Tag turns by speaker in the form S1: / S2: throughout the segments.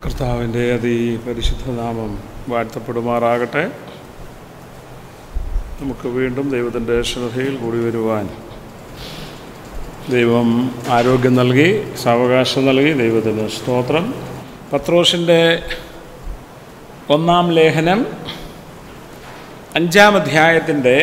S1: കർത്താവിൻ്റെ അതിപരിശുദ്ധ നാമം വാഴ്ത്തപ്പെടുമാറാകട്ടെ നമുക്ക് വീണ്ടും ദൈവത്തിൻ്റെ ശ്രദ്ധയിൽ കൂടി വരുവാൻ ദൈവം ആരോഗ്യം നൽകി സാവകാശം നൽകി ദൈവത്തിന് സ്തോത്രം പത്രോസിൻ്റെ ഒന്നാം ലേഖനം അഞ്ചാം അധ്യായത്തിൻ്റെ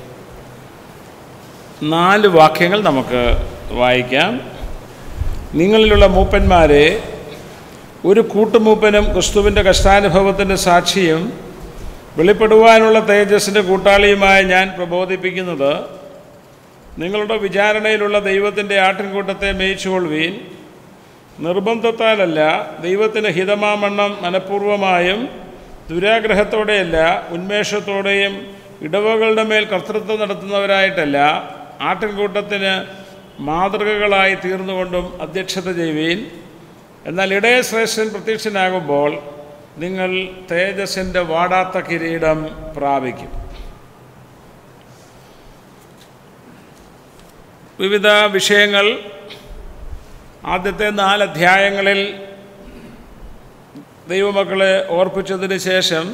S1: നാല് വാക്യങ്ങൾ നമുക്ക് വായിക്കാം നിങ്ങളിലുള്ള മൂപ്പന്മാരെ ഒരു കൂട്ടുമൂപ്പനും ക്രിസ്തുവിൻ്റെ കഷ്ടാനുഭവത്തിൻ്റെ സാക്ഷിയും വെളിപ്പെടുവാനുള്ള തേജസ്സിൻ്റെ കൂട്ടാളിയുമായ ഞാൻ പ്രബോധിപ്പിക്കുന്നത് നിങ്ങളുടെ വിചാരണയിലുള്ള ദൈവത്തിൻ്റെ ആട്ടിൻകൂട്ടത്തെ മേയിച്ചുകൊള്ളുവീൻ നിർബന്ധത്താലല്ല ദൈവത്തിന് ഹിതമാമണ്ണം മനഃപൂർവമായും ദുരാഗ്രഹത്തോടെയല്ല ഉന്മേഷത്തോടെയും ഇടവകളുടെ മേൽ കർത്തൃത്വം നടത്തുന്നവരായിട്ടല്ല ആട്ടിൻകൂട്ടത്തിന് മാതൃകകളായി തീർന്നുകൊണ്ടും അധ്യക്ഷത ചെയ്യുവീൻ എന്നാൽ ഇടയശ്രേഷ്ഠൻ പ്രത്യക്ഷനാകുമ്പോൾ നിങ്ങൾ തേജസ്സിൻ്റെ വാടാത്ത കിരീടം പ്രാപിക്കും വിവിധ വിഷയങ്ങൾ ആദ്യത്തെ നാല് അധ്യായങ്ങളിൽ ദൈവമക്കളെ ഓർപ്പിച്ചതിന് ശേഷം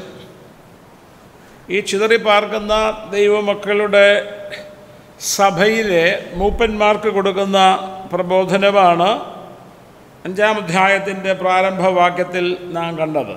S1: ഈ ചിതറിപ്പാർക്കുന്ന ദൈവമക്കളുടെ സഭയിലെ മൂപ്പന്മാർക്ക് കൊടുക്കുന്ന പ്രബോധനമാണ് അഞ്ചാം അധ്യായത്തിൻ്റെ പ്രാരംഭവാക്യത്തിൽ നാം കണ്ടത്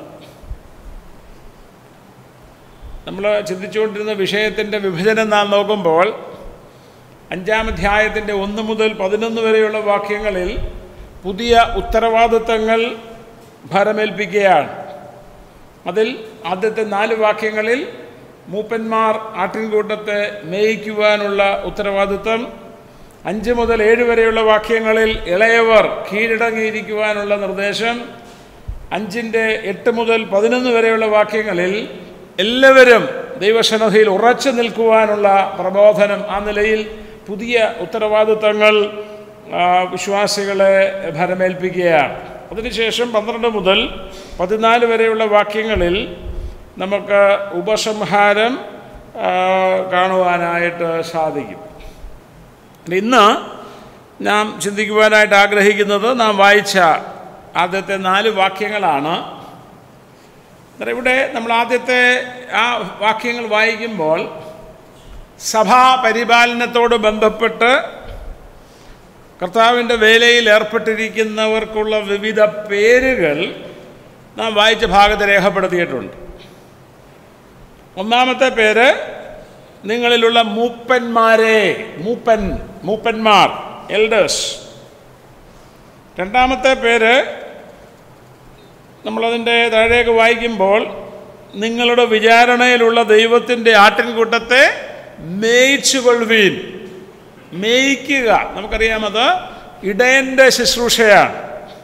S1: നമ്മൾ ചിന്തിച്ചുകൊണ്ടിരുന്ന വിഷയത്തിൻ്റെ വിഭജനം നാം നോക്കുമ്പോൾ അഞ്ചാം അധ്യായത്തിൻ്റെ ഒന്ന് മുതൽ പതിനൊന്ന് വരെയുള്ള വാക്യങ്ങളിൽ പുതിയ ഉത്തരവാദിത്തങ്ങൾ ഭരമേൽപ്പിക്കുകയാണ് അതിൽ ആദ്യത്തെ നാല് വാക്യങ്ങളിൽ മൂപ്പന്മാർ ആട്ടിൻകൂട്ടത്തെ മേയിക്കുവാനുള്ള ഉത്തരവാദിത്തം അഞ്ച് മുതൽ ഏഴ് വരെയുള്ള വാക്യങ്ങളിൽ ഇളയവർ കീഴടങ്ങിയിരിക്കുവാനുള്ള നിർദ്ദേശം അഞ്ചിൻ്റെ എട്ട് മുതൽ പതിനൊന്ന് വരെയുള്ള വാക്യങ്ങളിൽ എല്ലാവരും ദൈവശനതയിൽ ഉറച്ചു നിൽക്കുവാനുള്ള പ്രബോധനം ആ നിലയിൽ പുതിയ ഉത്തരവാദിത്തങ്ങൾ വിശ്വാസികളെ ഭരമേൽപ്പിക്കുകയാണ് അതിനുശേഷം പന്ത്രണ്ട് മുതൽ പതിനാല് വരെയുള്ള വാക്യങ്ങളിൽ നമുക്ക് ഉപസംഹാരം കാണുവാനായിട്ട് സാധിക്കും ഇന്ന് നാം ചിന്തിക്കുവാനായിട്ട് ആഗ്രഹിക്കുന്നത് നാം വായിച്ച ആദ്യത്തെ നാല് വാക്യങ്ങളാണ് ഇവിടെ നമ്മൾ ആദ്യത്തെ ആ വാക്യങ്ങൾ വായിക്കുമ്പോൾ സഭാ പരിപാലനത്തോട് ബന്ധപ്പെട്ട് കർത്താവിൻ്റെ വേലയിൽ ഏർപ്പെട്ടിരിക്കുന്നവർക്കുള്ള വിവിധ പേരുകൾ നാം വായിച്ച ഭാഗത്ത് രേഖപ്പെടുത്തിയിട്ടുണ്ട് ഒന്നാമത്തെ പേര് നിങ്ങളിലുള്ള മൂപ്പന്മാരെ മൂപ്പൻ മൂപ്പന്മാർ എൽഡേഴ്സ് രണ്ടാമത്തെ പേര് നമ്മളതിൻ്റെ താഴേക്ക് വായിക്കുമ്പോൾ നിങ്ങളുടെ വിചാരണയിലുള്ള ദൈവത്തിൻ്റെ ആട്ടിൻകൂട്ടത്തെ മേയിച്ചുകൊള്ളുവീൻ മേയിക്കുക നമുക്കറിയാം അത് ഇടയൻ്റെ ശുശ്രൂഷയാണ്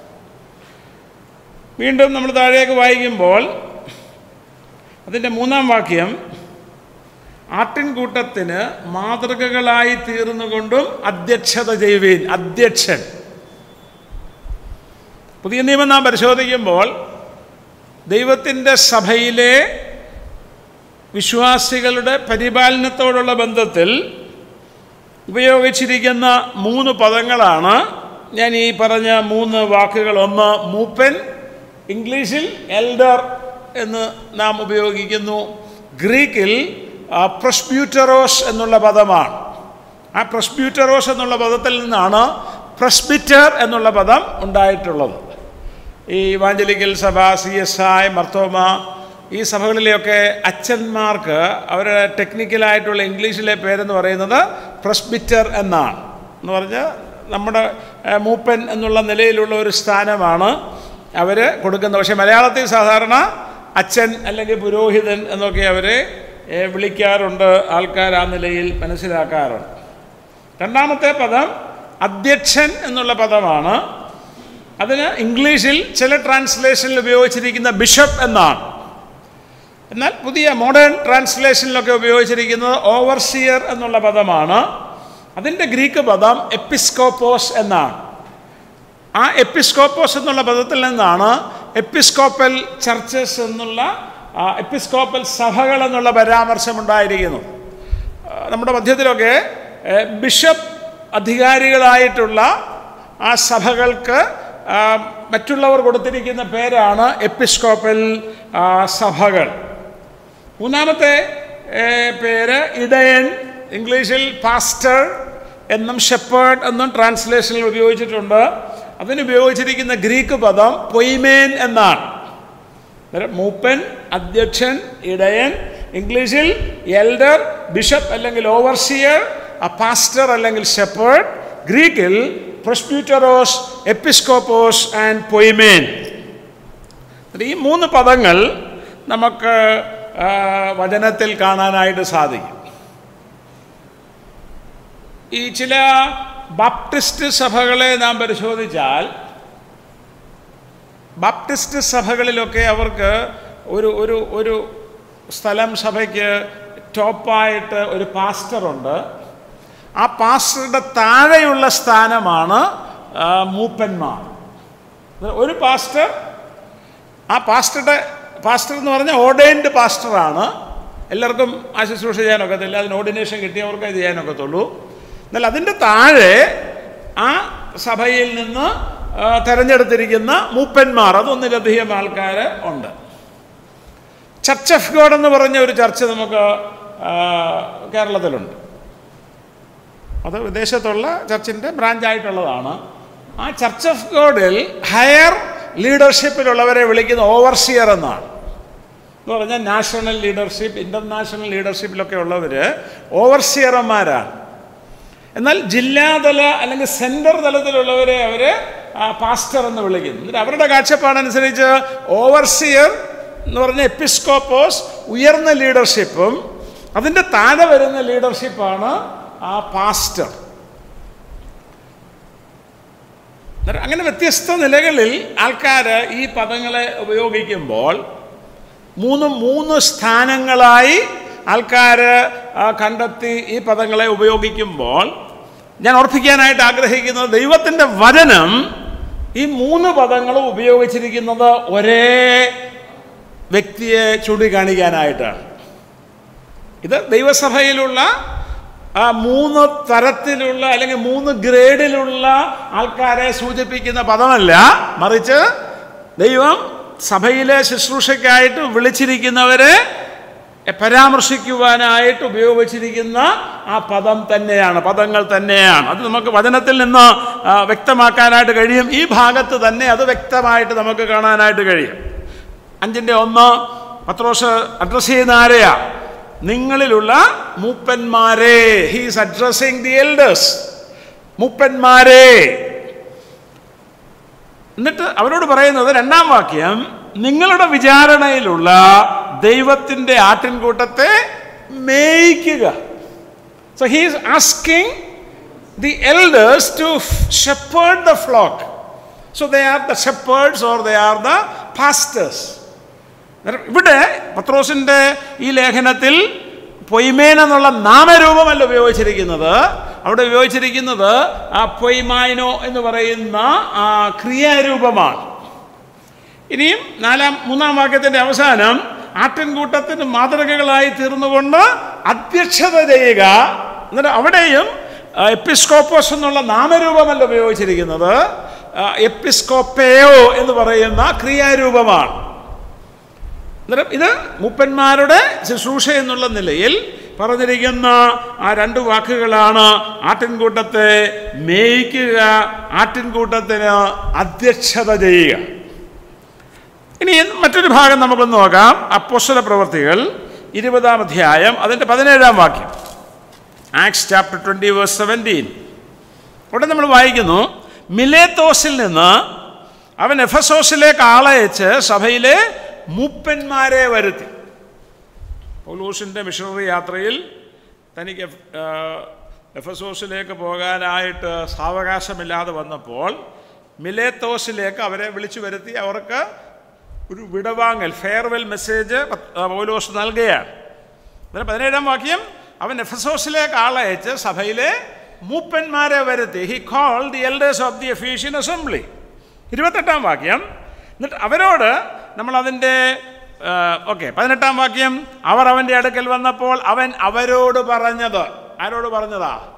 S1: വീണ്ടും നമ്മൾ താഴേക്ക് വായിക്കുമ്പോൾ അതിൻ്റെ മൂന്നാം വാക്യം ആട്ടിൻകൂട്ടത്തിന് മാതൃകകളായി തീർന്നുകൊണ്ടും അധ്യക്ഷത ചെയ്യുവീൻ അധ്യക്ഷൻ പുതിയ നിയമം നാം പരിശോധിക്കുമ്പോൾ ദൈവത്തിൻ്റെ സഭയിലെ വിശ്വാസികളുടെ പരിപാലനത്തോടുള്ള ബന്ധത്തിൽ ഉപയോഗിച്ചിരിക്കുന്ന മൂന്ന് പദങ്ങളാണ് ഞാൻ ഈ പറഞ്ഞ മൂന്ന് വാക്കുകൾ ഒന്ന് മൂപ്പൻ ഇംഗ്ലീഷിൽ എൽഡർ എന്ന് നാം ഉപയോഗിക്കുന്നു ഗ്രീക്കിൽ പ്രസ്ബ്യൂട്ടറോസ് എന്നുള്ള പദമാണ് ആ പ്രസ്ബ്യൂട്ടറോസ് എന്നുള്ള പദത്തിൽ നിന്നാണ് പ്രസ്ബിറ്റർ എന്നുള്ള പദം ഉണ്ടായിട്ടുള്ളത് ഈ വാഞ്ചലിക്കൽ സഭ സി എസ് ഐ മർത്തോമ ഈ സഭകളിലെയൊക്കെ അച്ഛന്മാർക്ക് അവരുടെ ടെക്നിക്കലായിട്ടുള്ള ഇംഗ്ലീഷിലെ പേരെന്ന് പറയുന്നത് പ്രസ്ബിറ്റർ എന്നാണ് എന്ന് പറഞ്ഞാൽ നമ്മുടെ മൂപ്പൻ എന്നുള്ള നിലയിലുള്ള ഒരു സ്ഥാനമാണ് അവർ കൊടുക്കുന്നത് പക്ഷേ മലയാളത്തിൽ സാധാരണ അച്ഛൻ അല്ലെങ്കിൽ പുരോഹിതൻ എന്നൊക്കെ അവരെ വിളിക്കാറുണ്ട് ആൾക്കാർ ആ നിലയിൽ മനസ്സിലാക്കാറുണ്ട് രണ്ടാമത്തെ പദം അധ്യക്ഷൻ എന്നുള്ള പദമാണ് അതിന് ഇംഗ്ലീഷിൽ ചില ട്രാൻസ്ലേഷനിൽ ഉപയോഗിച്ചിരിക്കുന്ന ബിഷപ്പ് എന്നാണ് എന്നാൽ പുതിയ മോഡേൺ ട്രാൻസ്ലേഷനിലൊക്കെ ഉപയോഗിച്ചിരിക്കുന്നത് ഓവർസിയർ എന്നുള്ള പദമാണ് അതിൻ്റെ ഗ്രീക്ക് പദം എപ്പിസ്കോപ്പോസ് എന്നാണ് ആ എപ്പിസ്കോപ്പോസ് എന്നുള്ള പദത്തിൽ നിന്നാണ് എപ്പിസ്കോപ്പൽ ചർച്ചസ് എന്നുള്ള എപ്പിസ്കോപ്പൽ സഭകൾ എന്നുള്ള പരാമർശം ഉണ്ടായിരിക്കുന്നു നമ്മുടെ മധ്യത്തിലൊക്കെ ബിഷപ്പ് അധികാരികളായിട്ടുള്ള ആ സഭകൾക്ക് ആ, മറ്റുള്ളവർ കൊടുത്തിരിക്കുന്ന പേരാണ് എപ്പിസ്കോപ്പൽ ആ, സഭകൾ മൂന്നാമത്തെ ഏ, പേര് ഇടയൻ ഇംഗ്ലീഷിൽ പാസ്റ്റർ എന്നും ഷെപ്പേർഡ് എന്നും ട്രാൻസ്ലേഷനിൽ ഉപയോഗിച്ചിട്ടുണ്ട് അതിന് ഉപയോഗിച്ചിരിക്കുന്ന ഗ്രീക്ക് പദം പൊയ്മേൻ എന്നാണ് അന്നേരം മൂപ്പൻ അധ്യക്ഷൻ ഇടയൻ ഇംഗ്ലീഷിൽ എൽഡർ ബിഷപ്പ് അല്ലെങ്കിൽ ഓവർസിയർ a പാസ്റ്റർ അല്ലെങ്കിൽ ഷെപ്പേർഡ് ഗ്രീക്കിൽ പ്രൊസ്പ്യൂട്ടറോസ് എപ്പിസ്കോപ്പോസ് ആൻഡ് പൊയ്മേൻ ഈ മൂന്ന് പദങ്ങൾ നമുക്ക് ആ, വചനത്തിൽ കാണാനായിട്ട് സാധിക്കും ഈ ചില ബാപ്റ്റിസ്റ്റ് സഭകളെ നാം പരിശോധിച്ചാൽ ബാപ്റ്റിസ്റ്റ് സഭകളിലൊക്കെ അവർക്ക് ഒരു ഒരു ഒരു സ്ഥലം സഭയ്ക്ക് ടോപ്പായിട്ട് ഒരു പാസ്റ്ററുണ്ട് ആ പാസ്റ്ററുടെ താഴെയുള്ള സ്ഥാനമാണ് ആ, മൂപ്പന്മാർ ഒരു പാസ്റ്റർ ആ പാസ്റ്ററുടെ പാസ്റ്റർ എന്ന് പറഞ്ഞാൽ ഓർഡൈൻഡ് പാസ്റ്ററാണ് എല്ലാവർക്കും ആ ശുശ്രൂഷ ചെയ്യാനൊക്കത്തില്ല അതിന് ഓർഡിനേഷൻ കിട്ടിയവർക്ക് അത് ചെയ്യാനൊക്കത്തുള്ളൂ എന്നാൽ അതിൻ്റെ താഴെ ആ സഭയിൽ നിന്ന് ആ, തെരഞ്ഞെടുത്തിരിക്കുന്ന മൂപ്പന്മാർ അതൊന്നിലധികം ആൾക്കാർ ഉണ്ട് ചർച്ച് ഓഫ് ഗോഡ് എന്ന് പറഞ്ഞ ഒരു ചർച്ച് നമുക്ക് ആ, കേരളത്തിലുണ്ട് അത് വിദേശത്തുള്ള ചർച്ചിൻ്റെ ബ്രാഞ്ചായിട്ടുള്ളതാണ് ആ ചർച്ച് ഓഫ് ഗോഡിൽ ഹയർ ലീഡർഷിപ്പിലുള്ളവരെ വിളിക്കുന്ന ഓവർസിയർ എന്നാണ് എന്ന് പറഞ്ഞാൽ നാഷണൽ ലീഡർഷിപ്പ് ഇൻ്റർനാഷണൽ ലീഡർഷിപ്പിലൊക്കെ ഉള്ളവർ ഓവർസിയർമാരാണ് എന്നാൽ ജില്ലാതല അല്ലെങ്കിൽ സെൻറ്റർ തലത്തിലുള്ളവരെ അവർ പാസ്റ്റർ എന്ന് വിളിക്കുന്നു എന്നിട്ട് അവരുടെ കാഴ്ചപ്പാടനുസരിച്ച് ഓവർസിയർ എന്ന് പറഞ്ഞ എപ്പിസ്കോപ്പോസ് ഉയർന്ന ലീഡർഷിപ്പും അതിൻ്റെ താഴെ വരുന്ന ലീഡർഷിപ്പാണ് ആ പാസ്റ്റർ അന്നേരം അങ്ങനെ വ്യത്യസ്ത നിലകളിൽ ആൾക്കാർ ഈ പദങ്ങളെ ഉപയോഗിക്കുമ്പോൾ മൂന്ന് മൂന്ന് സ്ഥാനങ്ങളായി ആൾക്കാർ കണ്ടെത്തി ഈ പദങ്ങളെ ഉപയോഗിക്കുമ്പോൾ ഞാൻ ഓർപ്പിക്കാനായിട്ട് ആഗ്രഹിക്കുന്നത് ദൈവത്തിൻ്റെ വചനം ഈ മൂന്ന് പദങ്ങളും ഉപയോഗിച്ചിരിക്കുന്നത് ഒരേ വ്യക്തിയെ ചൂണ്ടിക്കാണിക്കാനായിട്ടാണ് ഇത് ദൈവസഭയിലുള്ള ആ മൂന്ന് തരത്തിലുള്ള അല്ലെങ്കിൽ മൂന്ന് ഗ്രേഡിലുള്ള ആൾക്കാരെ സൂചിപ്പിക്കുന്ന പദമല്ല മറിച്ച് ദൈവം സഭയിലെ ശുശ്രൂഷയ്ക്കായിട്ട് വിളിച്ചിരിക്കുന്നവരെ പരാമർശിക്കുവാനായിട്ട് ഉപയോഗിച്ചിരിക്കുന്ന ആ പദം തന്നെയാണ് പദങ്ങൾ തന്നെയാണ് അത് നമുക്ക് വചനത്തിൽ നിന്ന് ആ, വ്യക്തമാക്കാനായിട്ട് കഴിയും ഈ ഭാഗത്ത് തന്നെ അത് വ്യക്തമായിട്ട് നമുക്ക് കാണാനായിട്ട് കഴിയും അഞ്ചിൻ്റെ ഒന്ന് പത്രോസ് അഡ്രസ് ചെയ്യുന്ന ആരെയാ നിങ്ങളിലുള്ള മൂപ്പന്മാരെ ഹീസ് അഡ്രസ്സിങ് ദി എൽഡേഴ്സ് മൂപ്പന്മാരെ എന്നിട്ട് അവരോട് പറയുന്നത് രണ്ടാം വാക്യം നിങ്ങളുടെ വിചാരണയിലുള്ള ദൈവത്തിൻ്റെ ആട്ടിൻകൂട്ടത്തെ മേയിക്കുക so he's asking the elders to shepherd the flock so they are the shepherds or they are the pastors ഇവിടെ പത്രോസിൻ്റെ ഈ ലേഖനത്തിൽ പൊയ്മേൻ എന്നുള്ള നാമരൂപമല്ല ഉപയോഗിച്ചിരിക്കുന്നത് അവിടെ ഉപയോഗിച്ചിരിക്കുന്നത് ആ പൊയ്മായിനോ എന്ന് പറയുന്ന ആ ക്രിയാരൂപമാണ് ഇനിയും നാലാം മൂന്നാം വാക്യത്തിൻ്റെ അവസാനം ആട്ടിൻകൂട്ടത്തിന് മാതൃകകളായി തീർന്നുകൊണ്ട് അധ്യക്ഷത ചെയ്യുക എന്നിട്ട് അവിടെയും എപ്പിസ്കോപ്പോസ് എന്നുള്ള നാമരൂപമല്ല ഉപയോഗിച്ചിരിക്കുന്നത് എപ്പിസ്കോപ്പയോ എന്ന് പറയുന്ന ക്രിയാരൂപമാണ് അന്നേരം ഇത് മൂപ്പന്മാരുടെ ശുശ്രൂഷ എന്നുള്ള നിലയിൽ പറഞ്ഞിരിക്കുന്ന ആ രണ്ട് വാക്കുകളാണ് ആട്ടിൻകൂട്ടത്തെ മേയിക്കുക ആട്ടിൻകൂട്ടത്തിന് അധ്യക്ഷത ചെയ്യുക ഇനി മറ്റൊരു ഭാഗം നമുക്കൊന്ന് നോക്കാം അപ്പോസ്തല പ്രവർത്തികൾ ഇരുപതാം അധ്യായം അതിൻ്റെ പതിനേഴാം വാക്യം Acts chapter twenty verse seventeen അവിടെ നമ്മൾ വായിക്കുന്നു മിലേത്തോസിൽ നിന്ന് അവൻ എഫസോസിലേക്ക് ആളയച്ച് സഭയിലെ മൂപ്പന്മാരെ വരുത്തി പൗലൂസിൻ്റെ മിഷണറി യാത്രയിൽ തനിക്ക് എഫ്- ആ, എഫസോസിലേക്ക് പോകാനായിട്ട് സാവകാശമില്ലാതെ വന്നപ്പോൾ മിലേത്തോസിലേക്ക് അവരെ വിളിച്ചു വരുത്തി അവർക്ക് ഒരു വിടവാങ്ങൽ ഫെയർവെൽ മെസ്സേജ് പത്ത്- ആ, പൗലോസ് നൽകുകയാണ് അതിന് പതിനേഴാം വാക്യം അവൻ എഫസോസിലേക്ക് ആളയച്ച് സഭയിലെ മൂപ്പന്മാരെ വരുത്തി he call the elders of the Ephesian assembly ഇരുപത്തെട്ടാം വാക്യം എന്നിട്ട് അവരോട് നമ്മൾ അതിൻ്റെ ഓക്കെ പതിനെട്ടാം വാക്യം അവർ അവൻ്റെ അടുക്കൽ വന്നപ്പോൾ അവൻ അവരോട് പറഞ്ഞത് ആരോട് പറഞ്ഞതാ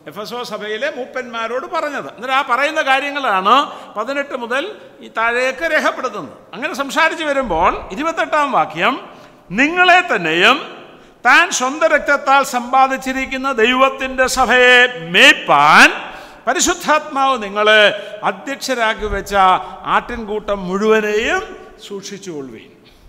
S1: എഫ് എസ് ഒ സഭയിലെ മൂപ്പന്മാരോട് പറഞ്ഞത് എന്നിട്ട് ആ പറയുന്ന കാര്യങ്ങളാണ് പതിനെട്ട് മുതൽ ഈ താഴേക്ക് രേഖപ്പെടുത്തുന്നത് അങ്ങനെ സംസാരിച്ച് വരുമ്പോൾ ഇരുപത്തെട്ടാം വാക്യം നിങ്ങളെ തന്നെയും താൻ സ്വന്തം രക്തത്താൽ സമ്പാദിച്ചിരിക്കുന്ന ദൈവത്തിൻ്റെ സഭയെ മേയ്പ്പാൻ പരിശുദ്ധാത്മാവ് നിങ്ങളെ അധ്യക്ഷരാക്കി വെച്ച ആട്ടിൻകൂട്ടം മുഴുവനെയും സൂക്ഷിച്ചുകൊള്ളുവീൻ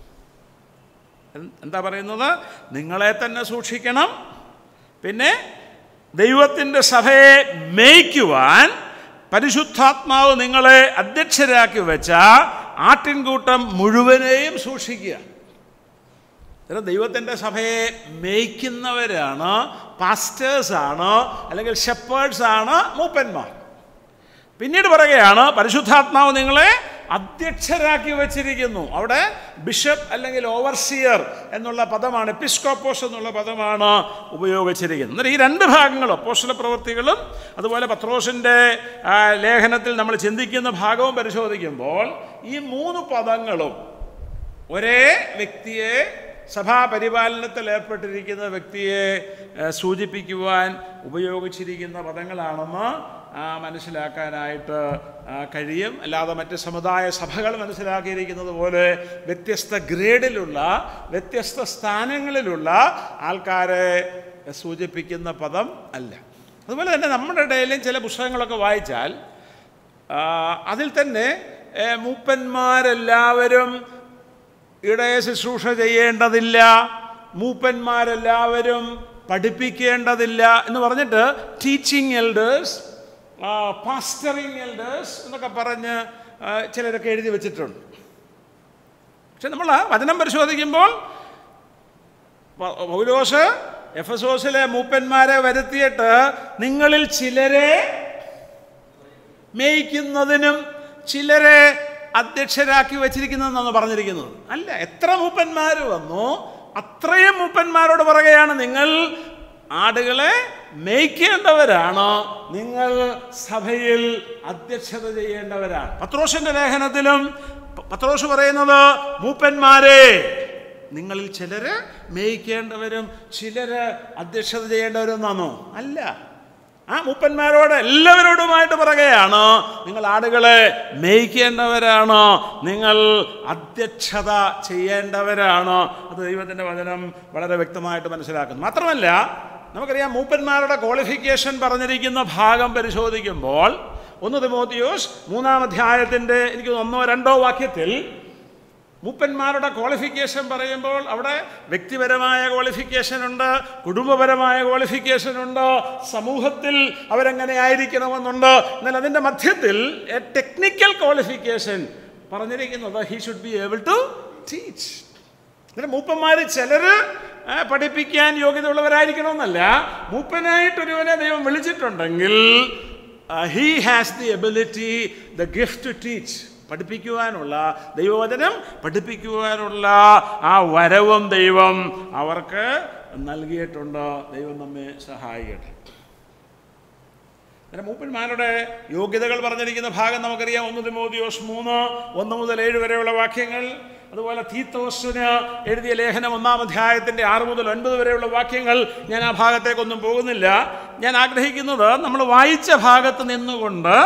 S1: എന്ത്- എന്താ പറയുന്നത് നിങ്ങളെ തന്നെ സൂക്ഷിക്കണം പിന്നെ ദൈവത്തിൻ്റെ സഭയെ മേയ്ക്കുവാൻ പരിശുദ്ധാത്മാവ് നിങ്ങളെ അധ്യക്ഷരാക്കി വെച്ച ആട്ടിൻകൂട്ടം മുഴുവനെയും സൂക്ഷിക്കുക അന്നേരം ദൈവത്തിൻ്റെ സഭയെ മേയ്ക്കുന്നവരാണ് പാസ്റ്റേഴ്സാണ് അല്ലെങ്കിൽ ഷെപ്പേഴ്സ് ആണ് മൂപ്പന്മാർ പിന്നീട് പറയുകയാണ് പരിശുദ്ധാത്മാവ് നിങ്ങളെ അധ്യക്ഷരാക്കി വച്ചിരിക്കുന്നു അവിടെ ബിഷപ്പ് അല്ലെങ്കിൽ ഓവർസിയർ എന്നുള്ള പദമാണ് എപ്പിസ്കോപ്പോസ് എന്നുള്ള പദമാണ് ഉപയോഗിച്ചിരിക്കുന്നത് എന്നാൽ ഈ രണ്ട് ഭാഗങ്ങളും അപ്പോസ്തല പ്രവൃത്തികളും അതുപോലെ പത്രോസിൻ്റെ ആ, ലേഖനത്തിൽ നമ്മൾ ചിന്തിക്കുന്ന ഭാഗവും പരിശോധിക്കുമ്പോൾ ഈ മൂന്ന് പദങ്ങളും ഒരേ വ്യക്തിയെ സഭാപരിപാലനത്തിൽ ഏർപ്പെട്ടിരിക്കുന്ന വ്യക്തിയെ ഏഹ്, സൂചിപ്പിക്കുവാൻ ഉപയോഗിച്ചിരിക്കുന്ന പദങ്ങളാണെന്ന് ആ, മനസ്സിലാക്കാനായിട്ട് ആ, കഴിയും അല്ലാതെ മറ്റ് സമുദായ സഭകൾ മനസ്സിലാക്കിയിരിക്കുന്നത് പോലെ വ്യത്യസ്ത ഗ്രേഡിലുള്ള വ്യത്യസ്ത സ്ഥാനങ്ങളിലുള്ള ആൾക്കാരെ സൂചിപ്പിക്കുന്ന പദം അല്ല അതുപോലെ തന്നെ നമ്മുടെ ഇടയിലും ചില പുസ്തകങ്ങളൊക്കെ വായിച്ചാൽ ആ, അതിൽ തന്നെ ഏ, മൂപ്പന്മാരെല്ലാവരും ഇടയ ശുശ്രൂഷ ചെയ്യേണ്ടതില്ല മൂപ്പന്മാരെല്ലാവരും പഠിപ്പിക്കേണ്ടതില്ല എന്ന് പറഞ്ഞിട്ട് ടീച്ചിങ് എൽഡേഴ്സ് പാസ്റ്ററിങ് എൽഡേഴ്സ് എന്നൊക്കെ പറഞ്ഞ് ആ, ചിലരൊക്കെ എഴുതി വെച്ചിട്ടുണ്ട് പക്ഷെ നമ്മൾ വചനം പരിശോധിക്കുമ്പോൾ പ- പൗലോസ് എഫ് എസ് ഓസിലെ മൂപ്പന്മാരെ വരുത്തിയിട്ട് നിങ്ങളിൽ ചിലരെ മേയ്ക്കുന്നതിനും ചിലരെ അധ്യക്ഷരാക്കി വച്ചിരിക്കുന്നതെന്നാണ് പറഞ്ഞിരിക്കുന്നത് അല്ല എത്ര മൂപ്പന്മാർ വന്നു അത്രയും മൂപ്പന്മാരോട് പറയുകയാണ് നിങ്ങൾ ആടുകളെ മേയ്ക്കേണ്ടവരാണ് നിങ്ങൾ സഭയിൽ അധ്യക്ഷത ചെയ്യേണ്ടവരാണ് പത്രോസിന്റെ ലേഖനത്തിലും പ- പത്രോസ് പറയുന്നത് മൂപ്പന്മാരെ നിങ്ങളിൽ ചിലര് മേയ്ക്കേണ്ടവരും ചിലര് അധ്യക്ഷത ചെയ്യേണ്ടവരും എന്നാണോ അല്ല ആ മൂപ്പന്മാരോട് എല്ലാവരോടുമായിട്ട് പറയുകയാണ് നിങ്ങൾ ആടുകളെ മേയ്ക്കേണ്ടവരാണ് നിങ്ങൾ അധ്യക്ഷത ചെയ്യേണ്ടവരാണ് അത് ദൈവത്തിൻ്റെ വചനം വളരെ വ്യക്തമായിട്ട് മനസ്സിലാക്കുന്നു മാത്രമല്ല നമുക്കറിയാം മൂപ്പന്മാരുടെ ക്വാളിഫിക്കേഷൻ പറഞ്ഞിരിക്കുന്ന ഭാഗം പരിശോധിക്കുമ്പോൾ ഒന്ന് തിമോത്തിയോസ് മൂന്നാം അധ്യായത്തിൻ്റെ എനിക്ക് തോന്നുന്നു ഒന്നോ രണ്ടോ വാക്യത്തിൽ മൂപ്പന്മാരുടെ ക്വാളിഫിക്കേഷൻ പറയുമ്പോൾ അവിടെ വ്യക്തിപരമായ ക്വാളിഫിക്കേഷൻ ഉണ്ട് കുടുംബപരമായ ക്വാളിഫിക്കേഷൻ ഉണ്ട് സമൂഹത്തിൽ അവരെങ്ങനെ ആയിരിക്കണമെന്നുണ്ട് എന്നാൽ അതിൻ്റെ മധ്യത്തിൽ എ ടെക്നിക്കൽ ക്വാളിഫിക്കേഷൻ പറഞ്ഞിരിക്കുന്നത് he should be able to teach എന്നിട്ട് മൂപ്പന്മാർ ചിലർ പഠിപ്പിക്കാൻ യോഗ്യതയുള്ളവരായിരിക്കണമെന്നല്ല മൂപ്പനായിട്ടൊരുവനെ ദൈവം വിളിച്ചിട്ടുണ്ടെങ്കിൽ he has the ability the gift to teach പഠിപ്പിക്കുവാനുള്ള ദൈവവചനം പഠിപ്പിക്കുവാനുള്ള ആ വരവും ദൈവം അവർക്ക് നൽകിയിട്ടുണ്ട് ദൈവം നമ്മെ സഹായിക്കട്ടെ അങ്ങനെ മൂപ്പന്മാരുടെ യോഗ്യതകൾ പറഞ്ഞിരിക്കുന്ന ഭാഗം നമുക്കറിയാം ഒന്ന് തിമോദിയോസ് മൂന്ന് ഒന്ന് മുതൽ ഏഴ് വരെയുള്ള വാക്യങ്ങൾ അതുപോലെ തീത്തോസിന് എഴുതിയ ലേഖനം ഒന്നാം അധ്യായത്തിൻ്റെ ആറ് മുതൽ ഒൻപത് വരെയുള്ള വാക്യങ്ങൾ ഞാൻ ആ ഭാഗത്തേക്കൊന്നും പോകുന്നില്ല ഞാൻ ആഗ്രഹിക്കുന്നത് നമ്മൾ വായിച്ച ഭാഗത്ത് നിന്നുകൊണ്ട്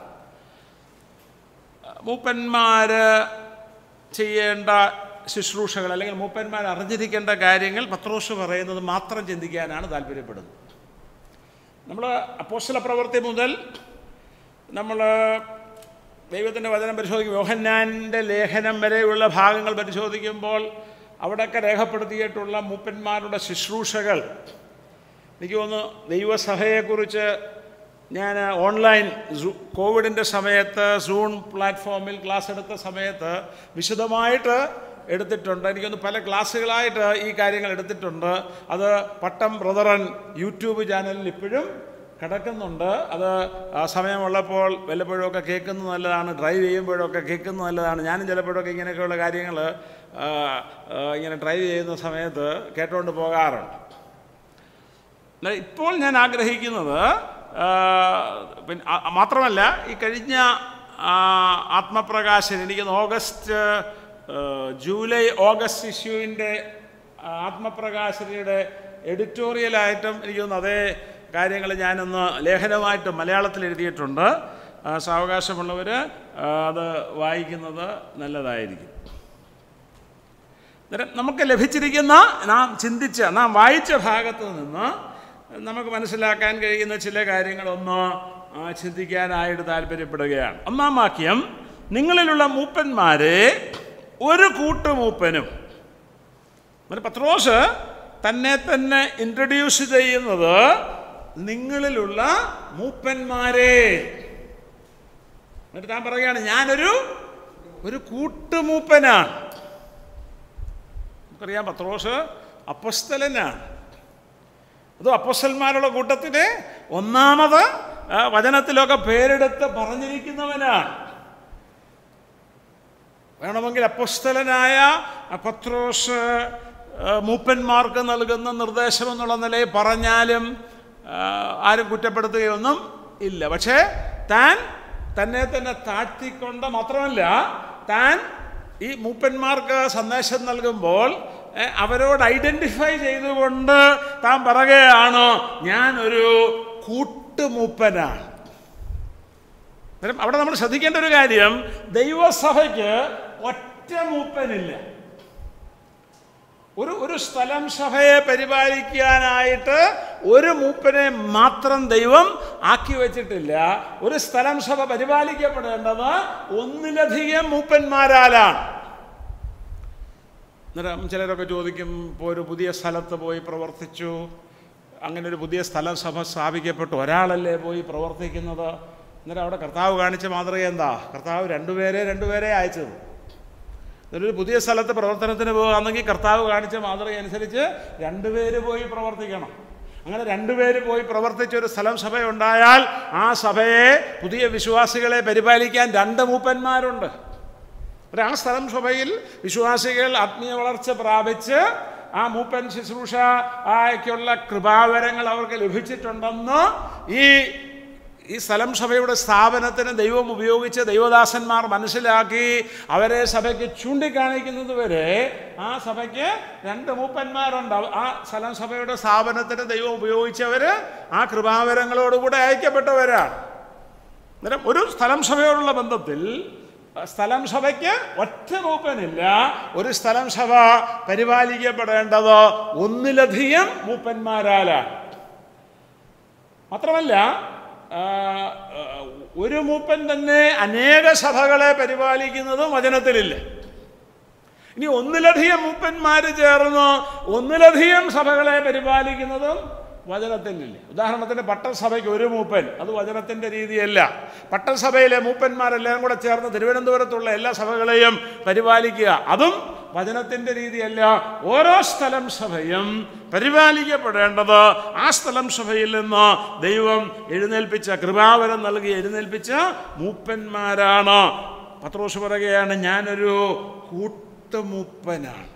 S1: മൂപ്പന്മാർ ചെയ്യേണ്ട ശുശ്രൂഷകൾ അല്ലെങ്കിൽ മൂപ്പന്മാർ അറിഞ്ഞിരിക്കേണ്ട കാര്യങ്ങൾ പത്രോസ് പറയുന്നത് മാത്രം ചിന്തിക്കാനാണ് താല്പര്യപ്പെടുന്നത് നമ്മൾ അപ്പോസ്തല പ്രവൃത്തി മുതൽ നമ്മൾ ദൈവത്തിൻ്റെ വചനം പരിശോധിക്കും യോഹന്നാൻ്റെ ലേഖനം വരെയുള്ള ഭാഗങ്ങൾ പരിശോധിക്കുമ്പോൾ അവിടെയൊക്കെ രേഖപ്പെടുത്തിയിട്ടുള്ള മൂപ്പന്മാരുടെ ശുശ്രൂഷകൾ എനിക്ക് തോന്നുന്നു ദൈവസഭയെക്കുറിച്ച് ഞാൻ ഓൺലൈൻ സൂ കോവിഡിൻ്റെ സമയത്ത് സൂൺ പ്ലാറ്റ്ഫോമിൽ ക്ലാസ് എടുത്ത സമയത്ത് വിശദമായിട്ട് എടുത്തിട്ടുണ്ട് എനിക്കൊന്ന് പല ക്ലാസ്സുകളായിട്ട് ഈ കാര്യങ്ങൾ എടുത്തിട്ടുണ്ട് അത് പട്ടം ബ്രദറൻ യൂട്യൂബ് ചാനലിൽ ഇപ്പോഴും കിടക്കുന്നുണ്ട് അത് ആ സമയമുള്ളപ്പോൾ വല്ലപ്പോഴൊക്കെ കേൾക്കുന്നത് നല്ലതാണ് ഡ്രൈവ് ചെയ്യുമ്പോഴൊക്കെ കേൾക്കുന്നത് നല്ലതാണ് ഞാനും ചിലപ്പോഴൊക്കെ ഇങ്ങനെയൊക്കെയുള്ള കാര്യങ്ങൾ ഇങ്ങനെ ഡ്രൈവ് ചെയ്യുന്ന സമയത്ത് കേട്ടുകൊണ്ട് പോകാറുണ്ട് എന്നാൽ ഇപ്പോൾ ഞാൻ ആഗ്രഹിക്കുന്നത് ആ, പിന്നെ ആ- മാത്രമല്ല ഈ കഴിഞ്ഞ ആ, ആത്മപ്രകാശൻ എനിക്ക് തോന്നുന്നു ഓഗസ്റ്റ് ആ, ജൂലൈ ഓഗസ്റ്റ് ഇഷ്യൂവിൻ്റെ ആത്മപ്രകാശനയുടെ എഡിറ്റോറിയലായിട്ടും എനിക്ക് തോന്നുന്നു അതേ കാര്യങ്ങൾ ഞാനൊന്ന് ലേഖനമായിട്ട് മലയാളത്തിൽ എഴുതിയിട്ടുണ്ട് ആ, സാവകാശമുള്ളവർ അത് വായിക്കുന്നത് നല്ലതായിരിക്കും അന്നേരം നമുക്ക് ലഭിച്ചിരിക്കുന്ന നാം ചിന്തിച്ച നാം വായിച്ച ഭാഗത്ത് നിന്ന് നമുക്ക് മനസ്സിലാക്കാൻ കഴിയുന്ന ചില കാര്യങ്ങളൊന്ന് ആ, ചിന്തിക്കാനായിട്ട് താല്പര്യപ്പെടുകയാണ് ഒന്നാം വാക്യം നിങ്ങളിലുള്ള മൂപ്പന്മാരെ ഒരു കൂട്ടുമൂപ്പനും അങ്ങനെ പത്രോസ് തന്നെ തന്നെ ഇൻട്രൊഡ്യൂസ് ചെയ്യുന്നത് നിങ്ങളിലുള്ള മൂപ്പന്മാരെ എന്നിട്ട് താൻ പറയുകയാണ് ഞാനൊരു ഒരു കൂട്ടുമൂപ്പനാണ് നമുക്കറിയാം പത്രോസ് അപ്പസ്തലനാണ് അത് അപ്പസ്തന്മാരുടെ കൂട്ടത്തിന് ഒന്നാമത് ആ, വചനത്തിലൊക്കെ പേരെടുത്ത് പറഞ്ഞിരിക്കുന്നവനാണ് വേണമെങ്കിൽ അപ്പസ്തലനായ പത്രോസ് ആ, മൂപ്പന്മാർക്ക് നൽകുന്ന നിർദ്ദേശം എന്നുള്ള നിലയിൽ പറഞ്ഞാലും ആ, ആരും കുറ്റപ്പെടുത്തുകയൊന്നും ഇല്ല പക്ഷേ താൻ തന്നെ തന്നെ താഴ്ത്തിക്കൊണ്ട് മാത്രമല്ല താൻ ഈ മൂപ്പന്മാർക്ക് സന്ദേശം നൽകുമ്പോൾ ഏ, അവരോട് ഐഡൻറ്റിഫൈ ചെയ്തുകൊണ്ട് താൻ പറയുകയാണ് ഞാനൊരു കൂട്ടുമൂപ്പനാണ് അന്നേരം അവിടെ നമ്മൾ ശ്രദ്ധിക്കേണ്ട ഒരു കാര്യം ദൈവസഭയ്ക്ക് ഒറ്റ മൂപ്പനില്ല ഒരു ഒരു സ്ഥലം സഭയെ പരിപാലിക്കാനായിട്ട് ഒരു മൂപ്പനെ മാത്രം ദൈവം ആക്കി വെച്ചിട്ടില്ല ഒരു സ്ഥലം സഭ പരിപാലിക്കപ്പെടേണ്ടത് ഒന്നിലധികം മൂപ്പന്മാരാലാണ് അന്നേരം ചിലരൊക്കെ ചോദിക്കും ഇപ്പോൾ ഒരു പുതിയ സ്ഥലത്ത് പോയി പ്രവർത്തിച്ചു അങ്ങനെ ഒരു പുതിയ സ്ഥലം സഭ സ്ഥാപിക്കപ്പെട്ടു ഒരാളല്ലേ പോയി പ്രവർത്തിക്കുന്നത് അന്നേരം അവിടെ കർത്താവ് കാണിച്ച മാതൃക എന്താ കർത്താവ് രണ്ടുപേരെ രണ്ടുപേരെ അയച്ചത് ഒരു പുതിയ സ്ഥലത്ത് പ്രവർത്തനത്തിന് പോകുകയാണെങ്കിൽ കർത്താവ് കാണിച്ച മാതൃക അനുസരിച്ച് രണ്ടുപേര് പോയി പ്രവർത്തിക്കണം അങ്ങനെ രണ്ടുപേര് പോയി പ്രവർത്തിച്ച ഒരു സ്ഥലം സഭ ഉണ്ടായാൽ ആ സഭയെ പുതിയ വിശ്വാസികളെ പരിപാലിക്കാൻ രണ്ട് മൂപ്പന്മാരുണ്ട് ഒരു ആ സ്ഥലം സഭയിൽ വിശ്വാസികൾ ആത്മീയ വളർച്ച പ്രാപിച്ച് ആ മൂപ്പൻ ശുശ്രൂഷ ആയ്ക്കുള്ള കൃപാവരങ്ങൾ അവർക്ക് ലഭിച്ചിട്ടുണ്ടെന്ന് ഈ ഈ സ്ഥലം സഭയുടെ സ്ഥാപനത്തിന് ദൈവം ഉപയോഗിച്ച് ദൈവദാസന്മാർ മനസ്സിലാക്കി അവരെ സഭയ്ക്ക് ചൂണ്ടിക്കാണിക്കുന്നത് വരെ ആ സഭയ്ക്ക് രണ്ട് മൂപ്പന്മാരുണ്ട് അവ- ആ സ്ഥലം സഭയുടെ സ്ഥാപനത്തിന് ദൈവം ഉപയോഗിച്ചവർ ആ കൃപാവരങ്ങളോടുകൂടെ അയക്കപ്പെട്ടവരാണ് അന്നേരം ഒരു സ്ഥലം സഭയോടുള്ള ബന്ധത്തിൽ സ്ഥലം സഭയ്ക്ക് ഒറ്റ മൂപ്പനില്ല ഒരു സ്ഥലം സഭ പരിപാലിക്കപ്പെടേണ്ടത് ഒന്നിലധികം മൂപ്പന്മാരാലാണ് മാത്രമല്ല ആ, ആ, ഒരു മൂപ്പൻ തന്നെ അനേക സഭകളെ പരിപാലിക്കുന്നതും വചനത്തിലില്ല ഇനി ഒന്നിലധികം മൂപ്പന്മാർ ചേർന്ന് ഒന്നിലധികം സഭകളെ പരിപാലിക്കുന്നതും വചനത്തിലില്ല ഉദാഹരണത്തിന് പട്ടസഭയ്ക്ക് ഒരു മൂപ്പൻ അത് വചനത്തിൻ്റെ രീതിയല്ല പട്ടസഭയിലെ മൂപ്പന്മാരെല്ലാം കൂടെ ചേർന്ന് തിരുവനന്തപുരത്തുള്ള എല്ലാ സഭകളെയും പരിപാലിക്കുക അതും വചനത്തിൻ്റെ രീതിയല്ല ഓരോ സ്ഥലം സഭയും പരിപാലിക്കപ്പെടേണ്ടത് ആ സ്ഥലം സഭയിൽ നിന്ന് ദൈവം എഴുന്നേൽപ്പിച്ച കൃപാവരം നൽകി എഴുന്നേൽപ്പിച്ച മൂപ്പന്മാരാണ് പത്രോസ് പറയുകയാണ് ഞാനൊരു കൂട്ടുമൂപ്പനാണ്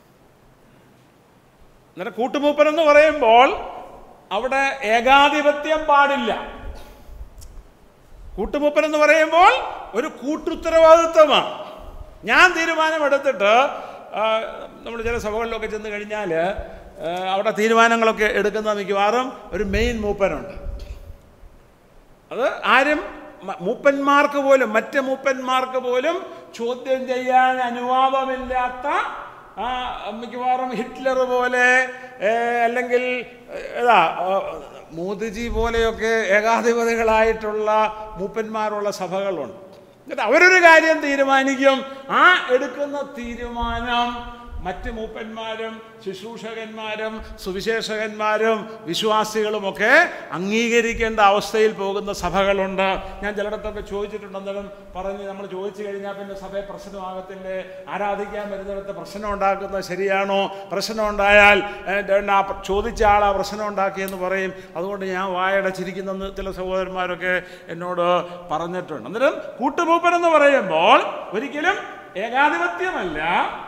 S1: അന്നേരം കൂട്ടുമൂപ്പൻ എന്ന് പറയുമ്പോൾ അവിടെ ഏകാധിപത്യം പാടില്ല കൂട്ടുമൂപ്പൻ എന്ന് പറയുമ്പോൾ ഒരു കൂട്ടുത്തരവാദിത്വമാണ് ഞാൻ തീരുമാനമെടുത്തിട്ട് നമ്മൾ ചില സഭകളിലൊക്കെ ചെന്ന് കഴിഞ്ഞാൽ ആ, അവിടെ തീരുമാനങ്ങളൊക്കെ എടുക്കുന്ന മിക്കവാറും ഒരു മെയിൻ മൂപ്പനുണ്ട് അത് ആരും മ- മൂപ്പന്മാർക്ക് പോലും മറ്റ് മൂപ്പന്മാർക്ക് പോലും ചോദ്യം ചെയ്യാൻ അനുവാദമില്ലാത്ത ആ മിക്കവാറും ഹിറ്റ്ലർ പോലെ ഏ, അല്ലെങ്കിൽ ഏ, ഏതാ ആ, മോദിജി പോലെയൊക്കെ ഏകാധിപതികളായിട്ടുള്ള മൂപ്പന്മാരുള്ള സഭകളുണ്ട് എന്നിട്ട് അവരൊരു കാര്യം തീരുമാനിക്കും ആ എടുക്കുന്ന തീരുമാനം മറ്റ് മൂപ്പന്മാരും ശുശ്രൂഷകന്മാരും സുവിശേഷകന്മാരും വിശ്വാസികളുമൊക്കെ അംഗീകരിക്കേണ്ട അവസ്ഥയിൽ പോകുന്ന സഭകളുണ്ട് ഞാൻ ചിലയിടത്തൊക്കെ ചോദിച്ചിട്ടുണ്ട് അന്നേരം പറഞ്ഞ് നമ്മൾ ചോദിച്ചു കഴിഞ്ഞാൽ പിന്നെ സഭയെ പ്രശ്നമാകത്തില്ലേ ആരാധിക്കാൻ വരുന്നിടത്ത് പ്രശ്നം ഉണ്ടാക്കുന്നത് ശരിയാണോ പ്രശ്നം ഉണ്ടായാൽ ഏ, ദേ- ആ പ്ര- ചോദിച്ച ആൾ ആ പ്രശ്നം ഉണ്ടാക്കിയെന്ന് പറയും അതുകൊണ്ട് ഞാൻ വായടച്ചിരിക്കുന്നെന്ന് ചില സഹോദരന്മാരൊക്കെ എന്നോട് പറഞ്ഞിട്ടുണ്ട് അന്നേരം കൂട്ടുമൂപ്പൻ എന്ന് പറയുമ്പോൾ ഒരിക്കലും ഏകാധിപത്യമല്ല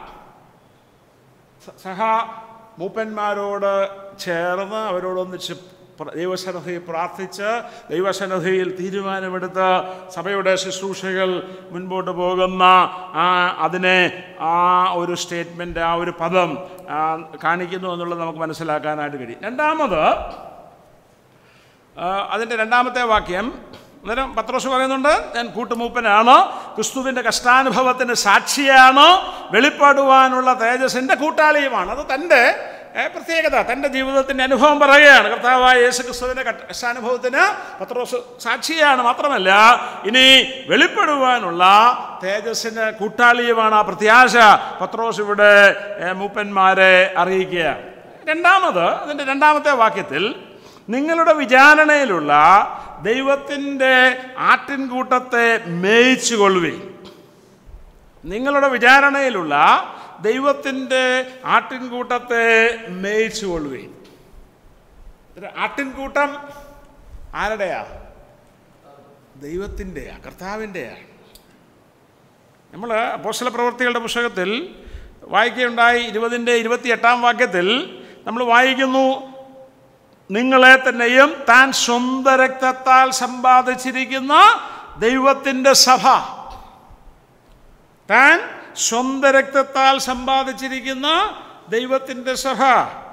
S1: സ- സഹ മൂപ്പന്മാരോട് ചേർന്ന് അവരോടൊന്നിച്ച് പ്ര- ദൈവസന്നിധിയിൽ പ്രാർത്ഥിച്ച് ദൈവസന്നിധിയിൽ തീരുമാനമെടുത്ത് സഭയുടെ ശുശ്രൂഷകൾ മുൻപോട്ട് പോകുന്ന ആ അതിനെ ആ ഒരു സ്റ്റേറ്റ്മെൻ്റ് ആ ഒരു പദം ആ, കാണിക്കുന്നു എന്നുള്ളത് നമുക്ക് മനസ്സിലാക്കാനായിട്ട് കഴിയും രണ്ടാമത് ആ, അതിൻ്റെ രണ്ടാമത്തെ വാക്യം അന്നേരം പത്രോസ് പറയുന്നുണ്ട് ഞാൻ കൂട്ടുമൂപ്പനാണ് ക്രിസ്തുവിൻ്റെ കഷ്ടാനുഭവത്തിന് സാക്ഷിയാണ് വെളിപ്പെടുവാനുള്ള തേജസ്സിൻ്റെ കൂട്ടാളിയുമാണ് അത് തൻ്റെ ഏ, പ്രത്യേകത തൻ്റെ ജീവിതത്തിൻ്റെ അനുഭവം പറയുകയാണ് കർത്താവായ യേശു ക്രിസ്തുവിൻ്റെ കട്ട- കഷ്ടാനുഭവത്തിന് പത്രോസ് സാക്ഷിയാണ് മാത്രമല്ല ഇനി വെളിപ്പെടുവാനുള്ള തേജസ്സിൻ്റെ കൂട്ടാളിയുമാണ് ആ പ്രത്യാശ പത്രോസ് ഇവിടെ ഏ, മൂപ്പന്മാരെ അറിയിക്കുകയാണ് രണ്ടാമത് അതിൻ്റെ രണ്ടാമത്തെ വാക്യത്തിൽ നിങ്ങളുടെ വിചാരണയിലുള്ള ദൈവത്തിൻ്റെ ആട്ടിൻകൂട്ടത്തെ മേയിച്ചു കൊള്ളുകയും നിങ്ങളുടെ വിചാരണയിലുള്ള ദൈവത്തിൻ്റെ ആട്ടിൻകൂട്ടത്തെ മേയിച്ചു കൊള്ളുകയും ഒരു ആട്ടിൻകൂട്ടം ആരുടെയാ ദൈവത്തിൻ്റെയാ കർത്താവിൻ്റെയാ നമ്മൾ അപ്പോസ്തല പ്രവൃത്തികളുടെ പുസ്തകത്തിൽ വായിക്കുകയുണ്ടായി ഇരുപതിൻ്റെ ഇരുപത്തിയെട്ടാം വാക്യത്തിൽ നമ്മൾ വായിക്കുന്നു നിങ്ങളെ തന്നെയും താൻ സ്വന്തം രക്തത്താൽ സമ്പാദിച്ചിരിക്കുന്ന ദൈവത്തിൻ്റെ സഭ താൻ സ്വന്തം രക്തത്താൽ സമ്പാദിച്ചിരിക്കുന്ന ദൈവത്തിൻ്റെ സഭ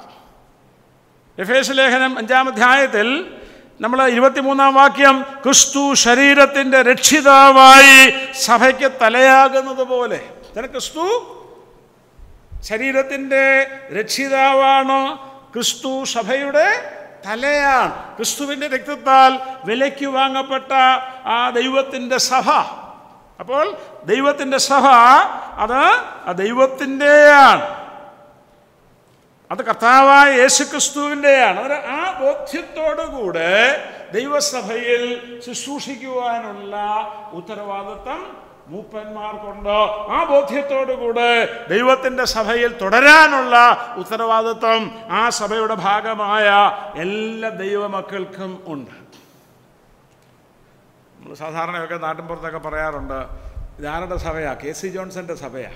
S1: എഫേസ് ലേഖനം അഞ്ചാം അധ്യായത്തിൽ നമ്മൾ ഇരുപത്തിമൂന്നാം വാക്യം ക്രിസ്തു ശരീരത്തിൻ്റെ രക്ഷിതാവായി സഭയ്ക്ക് തലയാകുന്നത് പോലെ ഇതിന് ക്രിസ്തു ശരീരത്തിൻ്റെ രക്ഷിതാവാണ് ക്രിസ്തു സഭയുടെ തലയാണ് ക്രിസ്തുവിൻ്റെ രക്തത്താൽ വിലയ്ക്ക് വാങ്ങപ്പെട്ട ആ ദൈവത്തിൻ്റെ സഭ അപ്പോൾ ദൈവത്തിൻ്റെ സഭ അത് ആ ദൈവത്തിൻ്റെയാണ് അത് കർത്താവായ യേശു ക്രിസ്തുവിൻ്റെയാണ് അത് ആ ബോധ്യത്തോടുകൂടെ ദൈവസഭയിൽ ശുശ്രൂഷിക്കുവാനുള്ള ഉത്തരവാദിത്വം മൂപ്പന്മാർക്കുണ്ട് ആ ബോധ്യത്തോടുകൂടെ ദൈവത്തിൻ്റെ സഭയിൽ തുടരാനുള്ള ഉത്തരവാദിത്വം ആ സഭയുടെ ഭാഗമായ എല്ലാ ദൈവമക്കൾക്കും ഉണ്ട് നമ്മൾ സാധാരണയൊക്കെ നാട്ടിൻപുറത്തൊക്കെ പറയാറുണ്ട് ഇതാരുടെ സഭയാ കെ സി ജോൺസന്റെ സഭയാ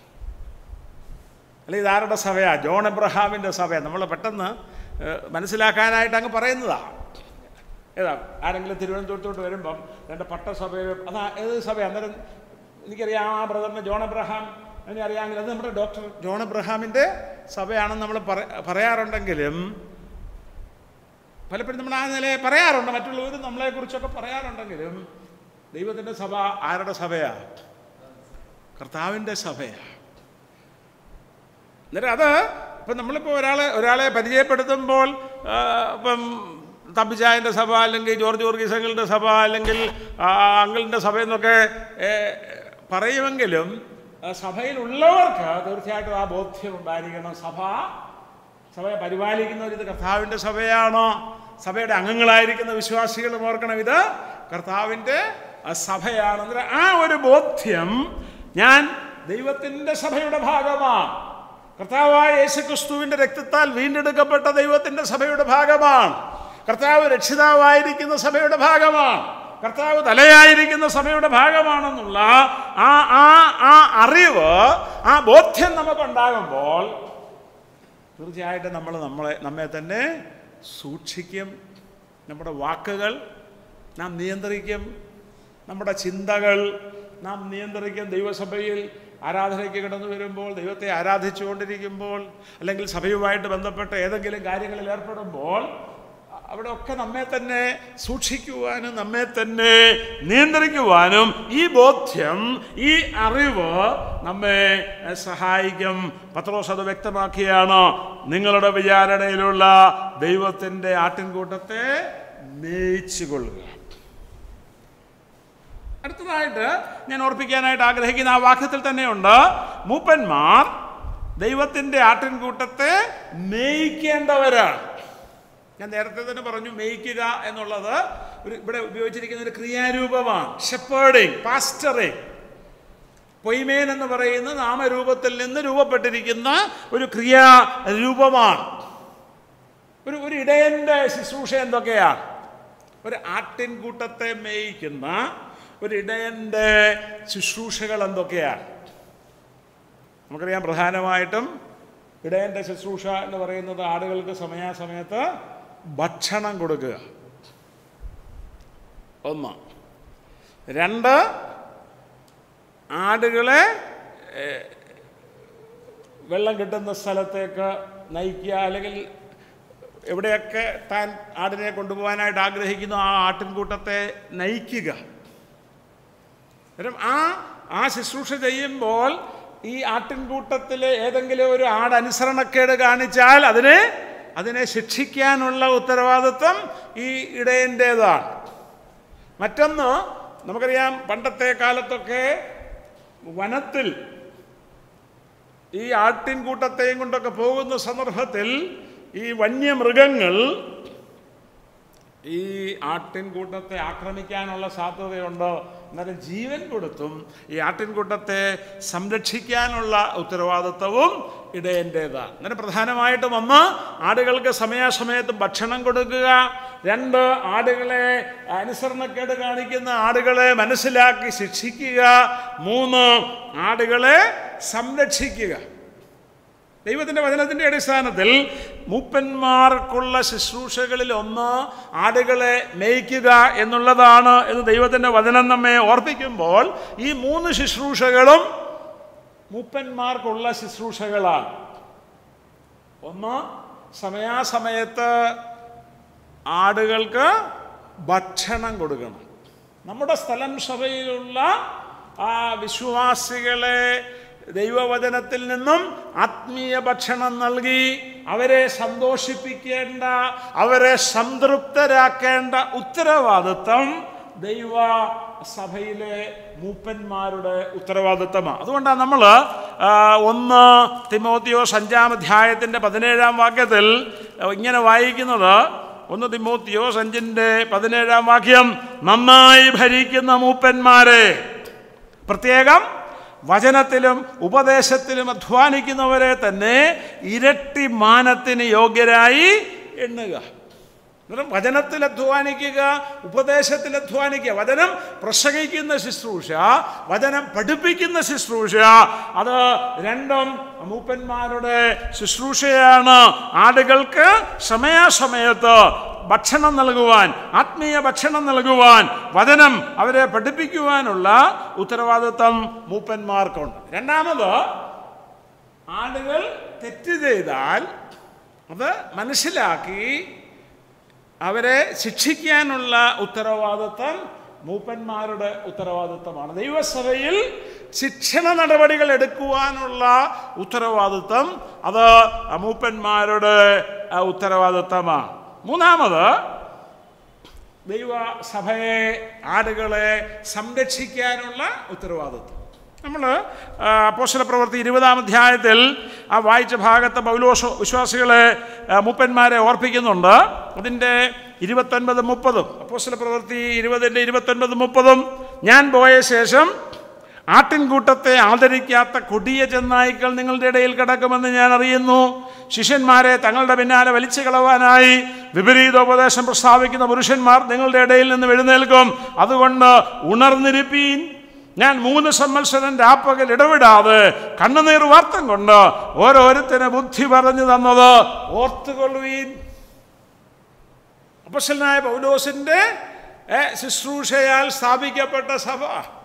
S1: അല്ലെ ഇതാരുടെ സഭയാ ജോൺ എബ്രഹാമിൻ്റെ സഭയാ നമ്മൾ പെട്ടെന്ന് ഏഹ്, മനസ്സിലാക്കാനായിട്ട് അങ്ങ് പറയുന്നതാ ഏതാ ആരെങ്കിലും തിരുവനന്തപുരത്തോട്ട് വരുമ്പം രണ്ട് പട്ടസഭയിൽ അതാ ഏത് സഭ അന്നേരം എനിക്കറിയാം ആ ബ്രദറിന് ജോൺ എബ്രഹാം എന്നെ അറിയാമെങ്കിൽ അത് നമ്മുടെ ഡോക്ടർ ജോൺ എബ്രഹാമിൻ്റെ സഭയാണെന്ന് നമ്മൾ പറ- പറയാറുണ്ടെങ്കിലും പലപ്പോഴും നമ്മൾ ആ നിലയെ പറയാറുണ്ട് മറ്റുള്ളവരും നമ്മളെക്കുറിച്ചൊക്കെ പറയാറുണ്ടെങ്കിലും ദൈവത്തിൻ്റെ സഭ ആരുടെ സഭയാ കർത്താവിൻ്റെ സഭയാ അന്നേരം അത് ഇപ്പം നമ്മളിപ്പോൾ ഒരാളെ ഒരാളെ പരിചയപ്പെടുത്തുമ്പോൾ ആ, ഇപ്പം തമ്പിച്ചായൻ്റെ സഭ അല്ലെങ്കിൽ ജോർജ് വർഗീസ് അങ്കിളിൻ്റെ സഭ അല്ലെങ്കിൽ ആ, അങ്കിളിൻ്റെ സഭ എന്നൊക്കെ ഏ, പറയുമെങ്കിലും ആ, സഭയിലുള്ളവർക്ക് തീർച്ചയായിട്ടും ആ ബോധ്യം ഉണ്ടായിരിക്കണം സഭ സഭയെ പരിപാലിക്കുന്നവർ ഇത് കർത്താവിൻ്റെ സഭയാണ് സഭയുടെ അംഗങ്ങളായിരിക്കുന്ന വിശ്വാസികളും ഓർക്കണം ഇത് കർത്താവിൻ്റെ ആ സഭയാണ് അന്നേരം ആ ഒരു ബോധ്യം ഞാൻ ദൈവത്തിൻ്റെ സഭയുടെ ഭാഗമാണ് കർത്താവായ യേശുക്രിസ്തുവിൻ്റെ രക്തത്താൽ വീണ്ടെടുക്കപ്പെട്ട ദൈവത്തിൻ്റെ സഭയുടെ ഭാഗമാണ് കർത്താവ് രക്ഷിതാവായിരിക്കുന്ന സഭയുടെ ഭാഗമാണ് കർത്താവ് തലയായിരിക്കുന്ന സഭയുടെ ഭാഗമാണെന്നുള്ള ആ ആ ആ അറിവ് ആ ബോധ്യം നമുക്കുണ്ടാകുമ്പോൾ തീർച്ചയായിട്ടും നമ്മൾ നമ്മളെ നമ്മെ തന്നെ സൂക്ഷിക്കും നമ്മുടെ വാക്കുകൾ നാം നിയന്ത്രിക്കും നമ്മുടെ ചിന്തകൾ നാം നിയന്ത്രിക്കും ദൈവസഭയിൽ ആരാധനയ്ക്ക് കിടന്നു വരുമ്പോൾ ദൈവത്തെ ആരാധിച്ചുകൊണ്ടിരിക്കുമ്പോൾ അല്ലെങ്കിൽ സഭയുമായിട്ട് ബന്ധപ്പെട്ട ഏതെങ്കിലും കാര്യങ്ങളിൽ ഏർപ്പെടുമ്പോൾ അവിടെ ഒക്കെ നമ്മെ തന്നെ സൂക്ഷിക്കുവാനും നമ്മെ തന്നെ നിയന്ത്രിക്കുവാനും ഈ ബോധ്യം ഈ അറിവ് നമ്മെ എഹ്, സഹായിക്കും പത്രോസ് അത് വ്യക്തമാക്കിയാണ് നിങ്ങളുടെ വിചാരണയിലുള്ള ദൈവത്തിൻ്റെ ആട്ടിൻകൂട്ടത്തെ മേയിച്ചു കൊള്ളുക അടുത്തതായിട്ട് ഞാൻ ഓർപ്പിക്കാനായിട്ട് ആഗ്രഹിക്കുന്ന ആ വാക്യത്തിൽ തന്നെയുണ്ട് മൂപ്പന്മാർ ദൈവത്തിൻ്റെ ആട്ടിൻകൂട്ടത്തെ മേയിക്കേണ്ടവരാണ് ഞാൻ നേരത്തെ തന്നെ പറഞ്ഞു മേയ്ക്കുക എന്നുള്ളത് ഒരു ഇവിടെ ഉപയോഗിച്ചിരിക്കുന്ന ഒരു ക്രിയാരൂപമാണ് ഷെപ്പേർഡിങ് പാസ്റ്ററിങ് പൊയ്മേൻ എന്ന് പറയുന്ന നാമരൂപത്തിൽ നിന്ന് രൂപപ്പെട്ടിരിക്കുന്ന ഒരു ക്രിയാരൂപമാണ് ഒരു ഒരു ഇടയൻ്റെ ശുശ്രൂഷ എന്തൊക്കെയാണ് ഒരു ആട്ടിൻകൂട്ടത്തെ മേയിക്കുന്ന ഒരു ഇടയൻ്റെ ശുശ്രൂഷകൾ എന്തൊക്കെയാണ് നമുക്കറിയാം പ്രധാനമായിട്ടും ഇടയൻ്റെ ശുശ്രൂഷ എന്ന് പറയുന്നത് ആടുകൾക്ക് സമയാസമയത്ത് ഭക്ഷണം കൊടുക്കുക ഒന്ന് രണ്ട് ആടുകളെ ഏഹ്, വെള്ളം കിട്ടുന്ന സ്ഥലത്തേക്ക് നയിക്കുക അല്ലെങ്കിൽ എവിടെയൊക്കെ താൻ ആടിനെ കൊണ്ടുപോകാനായിട്ട് ആഗ്രഹിക്കുന്നു ആ ആട്ടിൻകൂട്ടത്തെ നയിക്കുക അന്നേരം ആ ആ ശുശ്രൂഷ ചെയ്യുമ്പോൾ ഈ ആട്ടിൻകൂട്ടത്തിലെ ഏതെങ്കിലും ഒരു ആട് അനുസരണക്കേട് കാണിച്ചാൽ അതിനെ അതിനെ ശിക്ഷിക്കാനുള്ള ഉത്തരവാദിത്വം ഈ ഇടയൻ്റേതാണ് മറ്റൊന്ന് നമുക്കറിയാം പണ്ടത്തെ കാലത്തൊക്കെ വനത്തിൽ ഈ ആട്ടിൻകൂട്ടത്തെയും കൊണ്ടൊക്കെ പോകുന്ന സന്ദർഭത്തിൽ ഈ വന്യമൃഗങ്ങൾ ഈ ആട്ടിൻകൂട്ടത്തെ ആക്രമിക്കാനുള്ള സാധ്യതയുണ്ട് എന്നാലും ജീവൻ കൊടുത്തും ഈ ആട്ടിൻകൂട്ടത്തെ സംരക്ഷിക്കാനുള്ള ഉത്തരവാദിത്വവും ഇടയൻ്റേതാണ് അങ്ങനെ പ്രധാനമായിട്ടും ഒന്ന് ആടുകൾക്ക് സമയാസമയത്ത് ഭക്ഷണം കൊടുക്കുക രണ്ട് ആടുകളെ അനുസരണക്കേട് കാണിക്കുന്ന ആടുകളെ മനസ്സിലാക്കി ശിക്ഷിക്കുക മൂന്ന് ആടുകളെ സംരക്ഷിക്കുക ദൈവത്തിൻ്റെ വചനത്തിൻ്റെ അടിസ്ഥാനത്തിൽ മൂപ്പന്മാർക്കുള്ള ശുശ്രൂഷകളിൽ ഒന്ന് ആടുകളെ മേയ്ക്കുക എന്നുള്ളതാണ് എന്ന് ദൈവത്തിൻ്റെ വചനം നമ്മെ ഓർപ്പിക്കുമ്പോൾ ഈ മൂന്ന് ശുശ്രൂഷകളും മൂപ്പന്മാർക്കുള്ള ശുശ്രൂഷകളാണ് ഒന്ന് സമയാസമയത്ത് ആടുകൾക്ക് ഭക്ഷണം കൊടുക്കണം നമ്മുടെ സ്ഥലം സഭയിലുള്ള ആ വിശ്വാസികളെ ദൈവവചനത്തിൽ നിന്നും ആത്മീയ ഭക്ഷണം നൽകി അവരെ സന്തോഷിപ്പിക്കേണ്ട അവരെ സംതൃപ്തരാക്കേണ്ട ഉത്തരവാദിത്വം ദൈവ സഭയിലെ മൂപ്പന്മാരുടെ ഉത്തരവാദിത്തമാണ് അതുകൊണ്ടാണ് നമ്മൾ ഒന്ന് തിമോത്തിയോസ് അഞ്ചാം അധ്യായത്തിൻ്റെ പതിനേഴാം വാക്യത്തിൽ ഇങ്ങനെ വായിക്കുന്നത് ഒന്ന് തിമോത്തിയോസ് അഞ്ചിൻ്റെ പതിനേഴാം വാക്യം നന്നായി ഭരിക്കുന്ന മൂപ്പന്മാരെ പ്രത്യേകം വചനത്തിലും ഉപദേശത്തിലും അധ്വാനിക്കുന്നവരെ തന്നെ ഇരട്ടി മാനത്തിന് യോഗ്യരായി എണ്ണുക അന്നേരം വചനത്തിൽ അധ്വാനിക്കുക ഉപദേശത്തിൽ അധ്വാനിക്കുക വചനം പ്രസംഗിക്കുന്ന ശുശ്രൂഷ വചനം പഠിപ്പിക്കുന്ന ശുശ്രൂഷ അത് രണ്ടും മൂപ്പന്മാരുടെ ശുശ്രൂഷയാണ് ആടുകൾക്ക് സമയാസമയത്ത് ഭക്ഷണം നൽകുവാൻ ആത്മീയ ഭക്ഷണം നൽകുവാൻ വചനം അവരെ പഠിപ്പിക്കുവാനുള്ള ഉത്തരവാദിത്വം മൂപ്പന്മാർക്കുണ്ട് രണ്ടാമത് ആളുകൾ തെറ്റ് ചെയ്താൽ അത് മനസ്സിലാക്കി അവരെ ശിക്ഷിക്കാനുള്ള ഉത്തരവാദിത്വം മൂപ്പന്മാരുടെ ഉത്തരവാദിത്വമാണ് ദൈവസഭയിൽ ശിക്ഷണ നടപടികൾ എടുക്കുവാനുള്ള ഉത്തരവാദിത്വം അത് മൂപ്പന്മാരുടെ ഉത്തരവാദിത്വമാണ് മൂന്നാമത് ദൈവസഭയെ ആടുകളെ സംരക്ഷിക്കാനുള്ള ഉത്തരവാദിത്വം നമ്മൾ അപ്പോസ്റ്റല പ്രവൃത്തി ഇരുപതാം അധ്യായത്തിൽ ആ വായിച്ച ഭാഗത്ത് പൗലോസ് വിശ്വാസികളെ ആ, മൂപ്പന്മാരെ ഓർപ്പിക്കുന്നുണ്ട് അതിൻ്റെ ഇരുപത്തൊൻപത് മുപ്പതും അപ്പോസ്റ്റല പ്രവൃത്തി ഇരുപതിൻ്റെ ഇരുപത്തൊൻപത് മുപ്പതും ഞാൻ പോയ ശേഷം ആട്ടിൻകൂട്ടത്തെ ആദരിക്കാത്ത കൊടിയ ചെന്നായ്ക്കൾ നിങ്ങളുടെ ഇടയിൽ കിടക്കുമെന്ന് ഞാൻ അറിയുന്നു ശിഷ്യന്മാരെ തങ്ങളുടെ പിന്നാലെ വലിച്ചു കളവാനായി വിപരീതോപദേശം പ്രസ്താവിക്കുന്ന പുരുഷന്മാർ നിങ്ങളുടെ ഇടയിൽ നിന്ന് എഴുന്നേൽക്കും അതുകൊണ്ട് ഉണർന്നിരിപ്പീൻ ഞാൻ മൂന്ന് സംവത്സരം രാപ്പകൽ ഇടവിടാതെ കണ്ണുനീർ വാർത്തം കൊണ്ട് ഓരോരുത്തരെ ബുദ്ധി പറഞ്ഞു തന്നത് ഓർത്തുകൊള്ളുവീൻ അപ്പസലനായ പൗലോസിൻ്റെ ഏ, ശുശ്രൂഷയാൽ സ്ഥാപിക്കപ്പെട്ട സഭ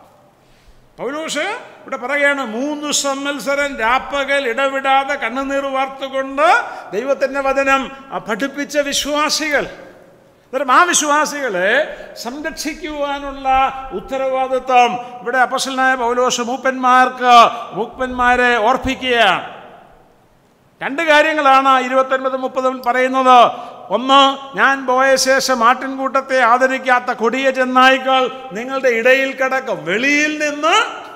S1: പൗലോസ് ഇവിടെ പറയുകയാണ് മൂന്ന് സംവത്സരം രാപ്പകൽ ഇടവിടാതെ കണ്ണുനീർ വാർത്തുകൊണ്ട് ദൈവത്തിൻ്റെ വചനം ആ, പഠിപ്പിച്ച വിശ്വാസികൾ അന്നേരം ആ വിശ്വാസികളെ സംരക്ഷിക്കുവാനുള്ള ഉത്തരവാദിത്വം ഇവിടെ അപ്പസലനായ പൗലോസ് മൂപ്പന്മാർക്ക് മൂപ്പന്മാരെ ഓർപ്പിക്കുകയാണ് രണ്ട് കാര്യങ്ങളാണ് ഇരുപത്തൊൻപത് മുപ്പതും പറയുന്നത് ഒന്ന് ഞാൻ പോയ ശേഷം ആട്ടിൻകൂട്ടത്തെ ആദരിക്കാത്ത കൊടിയ ചെന്നായ്ക്കൾ നിങ്ങളുടെ ഇടയിൽ കിടക്കും വെളിയിൽ നിന്ന്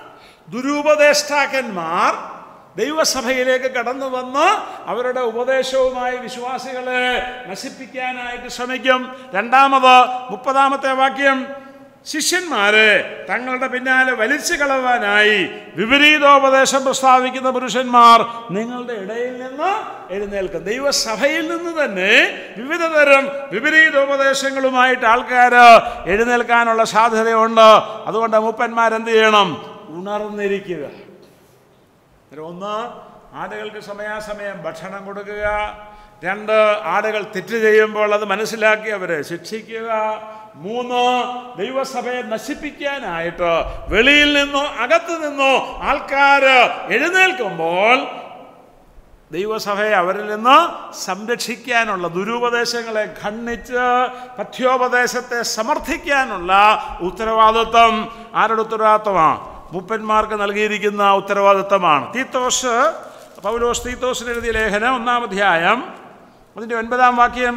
S1: ദുരുപദേഷ്ടാക്കന്മാർ ദൈവസഭയിലേക്ക് കടന്നു വന്ന് അവരുടെ ഉപദേശവുമായി വിശ്വാസികളെ നശിപ്പിക്കാനായിട്ട് ശ്രമിക്കും രണ്ടാമത് മുപ്പതാമത്തെ വാക്യം ശിഷ്യന്മാരെ തങ്ങളുടെ പിന്നാലെ വലിച്ചു കളവാനായി വിപരീതോപദേശം പ്രസ്താവിക്കുന്ന പുരുഷന്മാർ നിങ്ങളുടെ ഇടയിൽ നിന്ന് എഴുന്നേൽക്കും ദൈവസഭയിൽ നിന്ന് തന്നെ വിവിധ തരം വിപരീതോപദേശങ്ങളുമായിട്ട് ആൾക്കാർ എഴുന്നേൽക്കാനുള്ള സാധ്യതയുണ്ട് അതുകൊണ്ട് മൂപ്പന്മാരെന്ത് ചെയ്യണം ഉണർന്നിരിക്കുക അന്നേരം ഒന്ന് ആടുകൾക്ക് സമയാസമയം ഭക്ഷണം കൊടുക്കുക രണ്ട് ആടുകൾ തെറ്റ് ചെയ്യുമ്പോൾ അത് മനസ്സിലാക്കി അവരെ ശിക്ഷിക്കുക മൂന്ന് ദൈവസഭയെ നശിപ്പിക്കാനായിട്ട് വെളിയിൽ നിന്നോ അകത്തു നിന്നോ ആൾക്കാർ എഴുന്നേൽക്കുമ്പോൾ ദൈവസഭയെ അവരിൽ നിന്ന് സംരക്ഷിക്കാനുള്ള ദുരുപദേശങ്ങളെ ഖണ്ഡിച്ച് പഥ്യോപദേശത്തെ സമർത്ഥിക്കാനുള്ള ഉത്തരവാദിത്വം ആരുടെ ഉത്തരവാദിത്വമാണ് മൂപ്പന്മാർക്ക് നൽകിയിരിക്കുന്ന ഉത്തരവാദിത്വമാണ് തീത്തോസ് പൗലോസ് തീത്തോസിന് എഴുതിയ ലേഖനം ഒന്നാം അധ്യായം അതിൻ്റെ ഒൻപതാം വാക്യം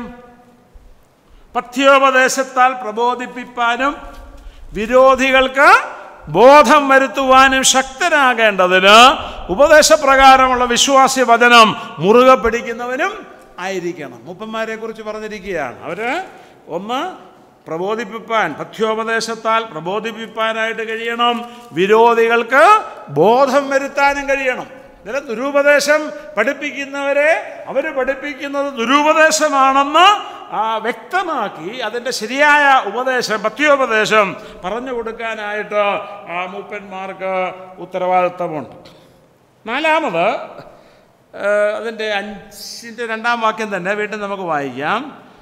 S1: പഥ്യോപദേശത്താൽ പ്രബോധിപ്പിപ്പാനും വിരോധികൾക്ക് ബോധം വരുത്തുവാനും ശക്തനാകേണ്ടതിന് ഉപദേശപ്രകാരമുള്ള വിശ്വാസി വചനം മുറുകെ പിടിക്കുന്നവനും ആയിരിക്കണം മൂപ്പന്മാരെ കുറിച്ച് പറഞ്ഞിരിക്കുകയാണ് അവര് ഒന്ന് പ്രബോധിപ്പിപ്പാൻ പഥ്യോപദേശത്താൽ പ്രബോധിപ്പിപ്പാനായിട്ട് കഴിയണം വിരോധികൾക്ക് ബോധം വരുത്താനും കഴിയണം ഇതിലെ ദുരുപദേശം പഠിപ്പിക്കുന്നവരെ അവർ പഠിപ്പിക്കുന്നത് ദുരുപദേശമാണെന്ന് ആ, വ്യക്തമാക്കി അതിൻ്റെ ശരിയായ ഉപദേശം പഥ്യോപദേശം പറഞ്ഞു കൊടുക്കാനായിട്ട് ആ മൂപ്പന്മാർക്ക് ഉത്തരവാദിത്തമുണ്ട് നാലാമത് ആ, അതിൻ്റെ അഞ്ചിൻ്റെ രണ്ടാം വാക്യം തന്നെ വീണ്ടും നമുക്ക് വായിക്കാം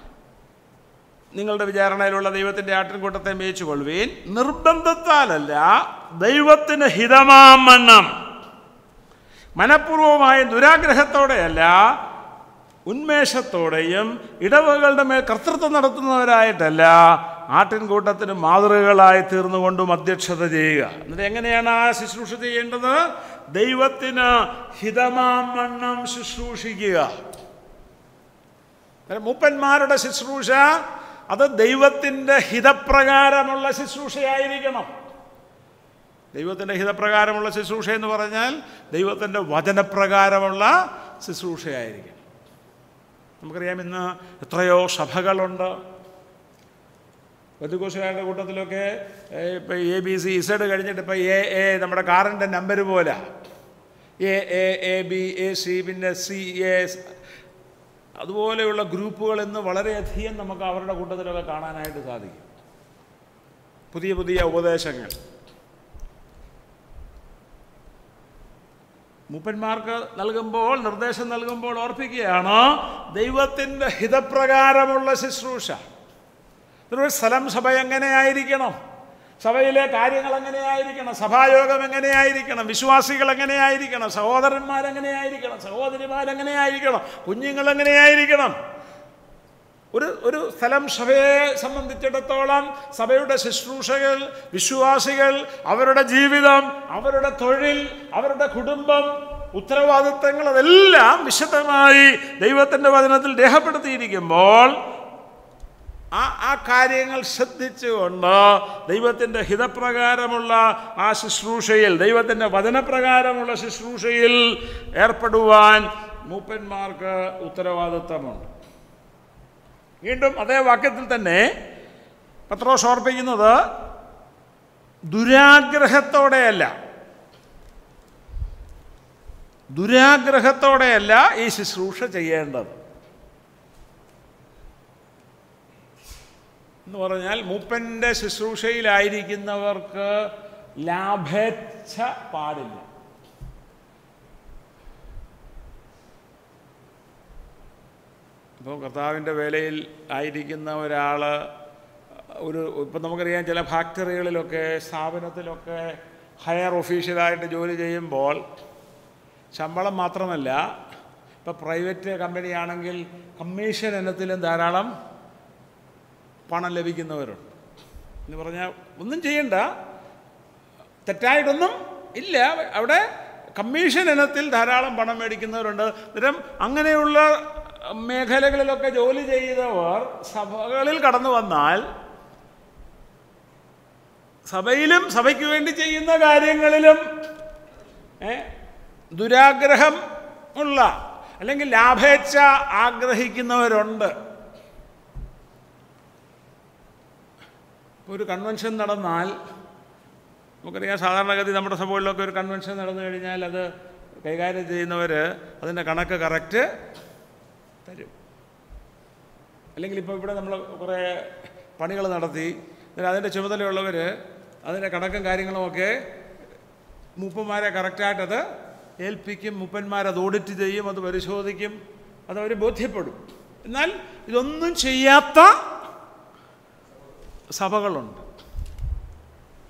S1: നിങ്ങളുടെ വിചാരണയിലുള്ള ദൈവത്തിൻ്റെ ആട്ടിൻകൂട്ടത്തെ മേയിച്ചു കൊള്ളുവീൻ നിർബന്ധത്താലല്ല ദൈവത്തിന് ഹിതമാമണ്ണം മനഃപൂർവമായ ദുരാഗ്രഹത്തോടെയല്ല ഉന്മേഷത്തോടെയും ഇടവകളുടെ മേൽ കർത്തൃത്വം നടത്തുന്നവരായിട്ടല്ല ആട്ടിൻകൂട്ടത്തിന് മാതൃകകളായി തീർന്നുകൊണ്ടും അധ്യക്ഷത ചെയ്യുക എന്നിട്ട് എങ്ങനെയാണ് ആ ശുശ്രൂഷ ചെയ്യേണ്ടത് ദൈവത്തിന് ഹിതമാമണ്ണം ശുശ്രൂഷിക്കുക അന്നേരം മൂപ്പന്മാരുടെ ശുശ്രൂഷ അത് ദൈവത്തിൻ്റെ ഹിതപ്രകാരമുള്ള ശുശ്രൂഷയായിരിക്കണം ദൈവത്തിൻ്റെ ഹിതപ്രകാരമുള്ള ശുശ്രൂഷ എന്ന് പറഞ്ഞാൽ ദൈവത്തിൻ്റെ വചനപ്രകാരമുള്ള ശുശ്രൂഷയായിരിക്കും നമുക്കറിയാം ഇന്ന് എത്രയോ സഭകളുണ്ട് ബന്ധുക്കോസുകാരുടെ കൂട്ടത്തിലൊക്കെ ഇപ്പം എ ബി സി ഇസഡ് കഴിഞ്ഞിട്ട് ഇപ്പം എ എ നമ്മുടെ കാറിൻ്റെ നമ്പർ പോലെ A A A B A C പിന്നെ സി എ അതുപോലെയുള്ള ഗ്രൂപ്പുകൾ ഇന്ന് വളരെയധികം നമുക്ക് അവരുടെ കൂട്ടത്തിലൊക്കെ കാണാനായിട്ട് സാധിക്കും പുതിയ പുതിയ ഉപദേശങ്ങൾ മൂപ്പന്മാർക്ക് നൽകുമ്പോൾ നിർദ്ദേശം നൽകുമ്പോൾ ഓർപ്പിക്കുകയാണ് ദൈവത്തിൻ്റെ ഹിതപ്രകാരമുള്ള ശുശ്രൂഷ ഒരു സ്ഥലം സഭ എങ്ങനെയായിരിക്കണം സഭയിലെ കാര്യങ്ങൾ എങ്ങനെയായിരിക്കണം സഭായോഗം എങ്ങനെയായിരിക്കണം വിശ്വാസികൾ എങ്ങനെയായിരിക്കണം സഹോദരന്മാരെങ്ങനെയായിരിക്കണം സഹോദരിമാരെങ്ങനെയായിരിക്കണം കുഞ്ഞുങ്ങൾ എങ്ങനെയായിരിക്കണം ഒരു ഒരു സ്ഥലം സഭയെ സംബന്ധിച്ചിടത്തോളം സഭയുടെ ശുശ്രൂഷകൾ വിശ്വാസികൾ അവരുടെ ജീവിതം അവരുടെ തൊഴിൽ അവരുടെ കുടുംബം ഉത്തരവാദിത്തങ്ങൾ അതെല്ലാം വിശദമായി ദൈവത്തിൻ്റെ വചനത്തിൽ രേഖപ്പെടുത്തിയിരിക്കുമ്പോൾ ആ ആ കാര്യങ്ങൾ ശ്രദ്ധിച്ചുകൊണ്ട് ദൈവത്തിൻ്റെ ഹിതപ്രകാരമുള്ള ആ ശുശ്രൂഷയിൽ ദൈവത്തിൻ്റെ വചനപ്രകാരമുള്ള ശുശ്രൂഷയിൽ ഏർപ്പെടുവാൻ മൂപ്പന്മാർക്ക് ഉത്തരവാദിത്തമുണ്ട് വീണ്ടും അതേ വാക്യത്തിൽ തന്നെ പത്രോസ് ഓർപ്പിക്കുന്നത് ദുരാഗ്രഹത്തോടെയല്ല ദുരാഗ്രഹത്തോടെയല്ല ഈ ശുശ്രൂഷ ചെയ്യേണ്ടത് എന്ന് പറഞ്ഞാൽ മൂപ്പൻ്റെ ശുശ്രൂഷയിലായിരിക്കുന്നവർക്ക് ലാഭേച്ഛ പാടില്ല ഇപ്പോൾ കർത്താവിൻ്റെ വേലയിൽ ആയിരിക്കുന്ന ഒരാൾ ഒരു ഇപ്പം നമുക്കറിയാം ചില ഫാക്ടറികളിലൊക്കെ സ്ഥാപനത്തിലൊക്കെ ഹയർ ഒഫീഷ്യലായിട്ട് ജോലി ചെയ്യുമ്പോൾ ശമ്പളം മാത്രമല്ല ഇപ്പോൾ പ്രൈവറ്റ് കമ്പനിയാണെങ്കിൽ കമ്മീഷൻ ഇനത്തിലും ധാരാളം പണം ലഭിക്കുന്നവരുണ്ട് എന്ന് പറഞ്ഞാൽ ഒന്നും ചെയ്യണ്ട തെറ്റായിട്ടൊന്നും ഇല്ല അവിടെ കമ്മീഷൻ ഇനത്തിൽ ധാരാളം പണം മേടിക്കുന്നവരുണ്ട് അന്നേരം അങ്ങനെയുള്ള മേഖലകളിലൊക്കെ ജോലി ചെയ്തവർ സഭകളിൽ കടന്നു വന്നാൽ സഭയിലും സഭയ്ക്ക് വേണ്ടി ചെയ്യുന്ന കാര്യങ്ങളിലും ഏ, ദുരാഗ്രഹം ഉള്ള അല്ലെങ്കിൽ ലാഭേച്ഛ ആഗ്രഹിക്കുന്നവരുണ്ട് ഇപ്പോൾ ഒരു കൺവെൻഷൻ നടന്നാൽ നമുക്കറിയാം സാധാരണഗതി നമ്മുടെ സഭകളിലൊക്കെ ഒരു കൺവെൻഷൻ നടന്നു കഴിഞ്ഞാൽ അത് കൈകാര്യം ചെയ്യുന്നവർ അതിൻ്റെ കണക്ക് കറക്റ്റ് തരും അല്ലെങ്കിൽ ഇപ്പോൾ ഇവിടെ നമ്മൾ കുറേ പണികൾ നടത്തി എന്നാൽ അതിൻ്റെ ചുമതലയുള്ളവർ അതിൻ്റെ കണക്കും കാര്യങ്ങളുമൊക്കെ മൂപ്പന്മാരെ കറക്റ്റായിട്ടത് ഏൽപ്പിക്കും മൂപ്പന്മാരത് ഓഡിറ്റ് ചെയ്യും അത് പരിശോധിക്കും അതവർ ബോധ്യപ്പെടും എന്നാൽ ഇതൊന്നും ചെയ്യാത്ത സഭകളുണ്ട്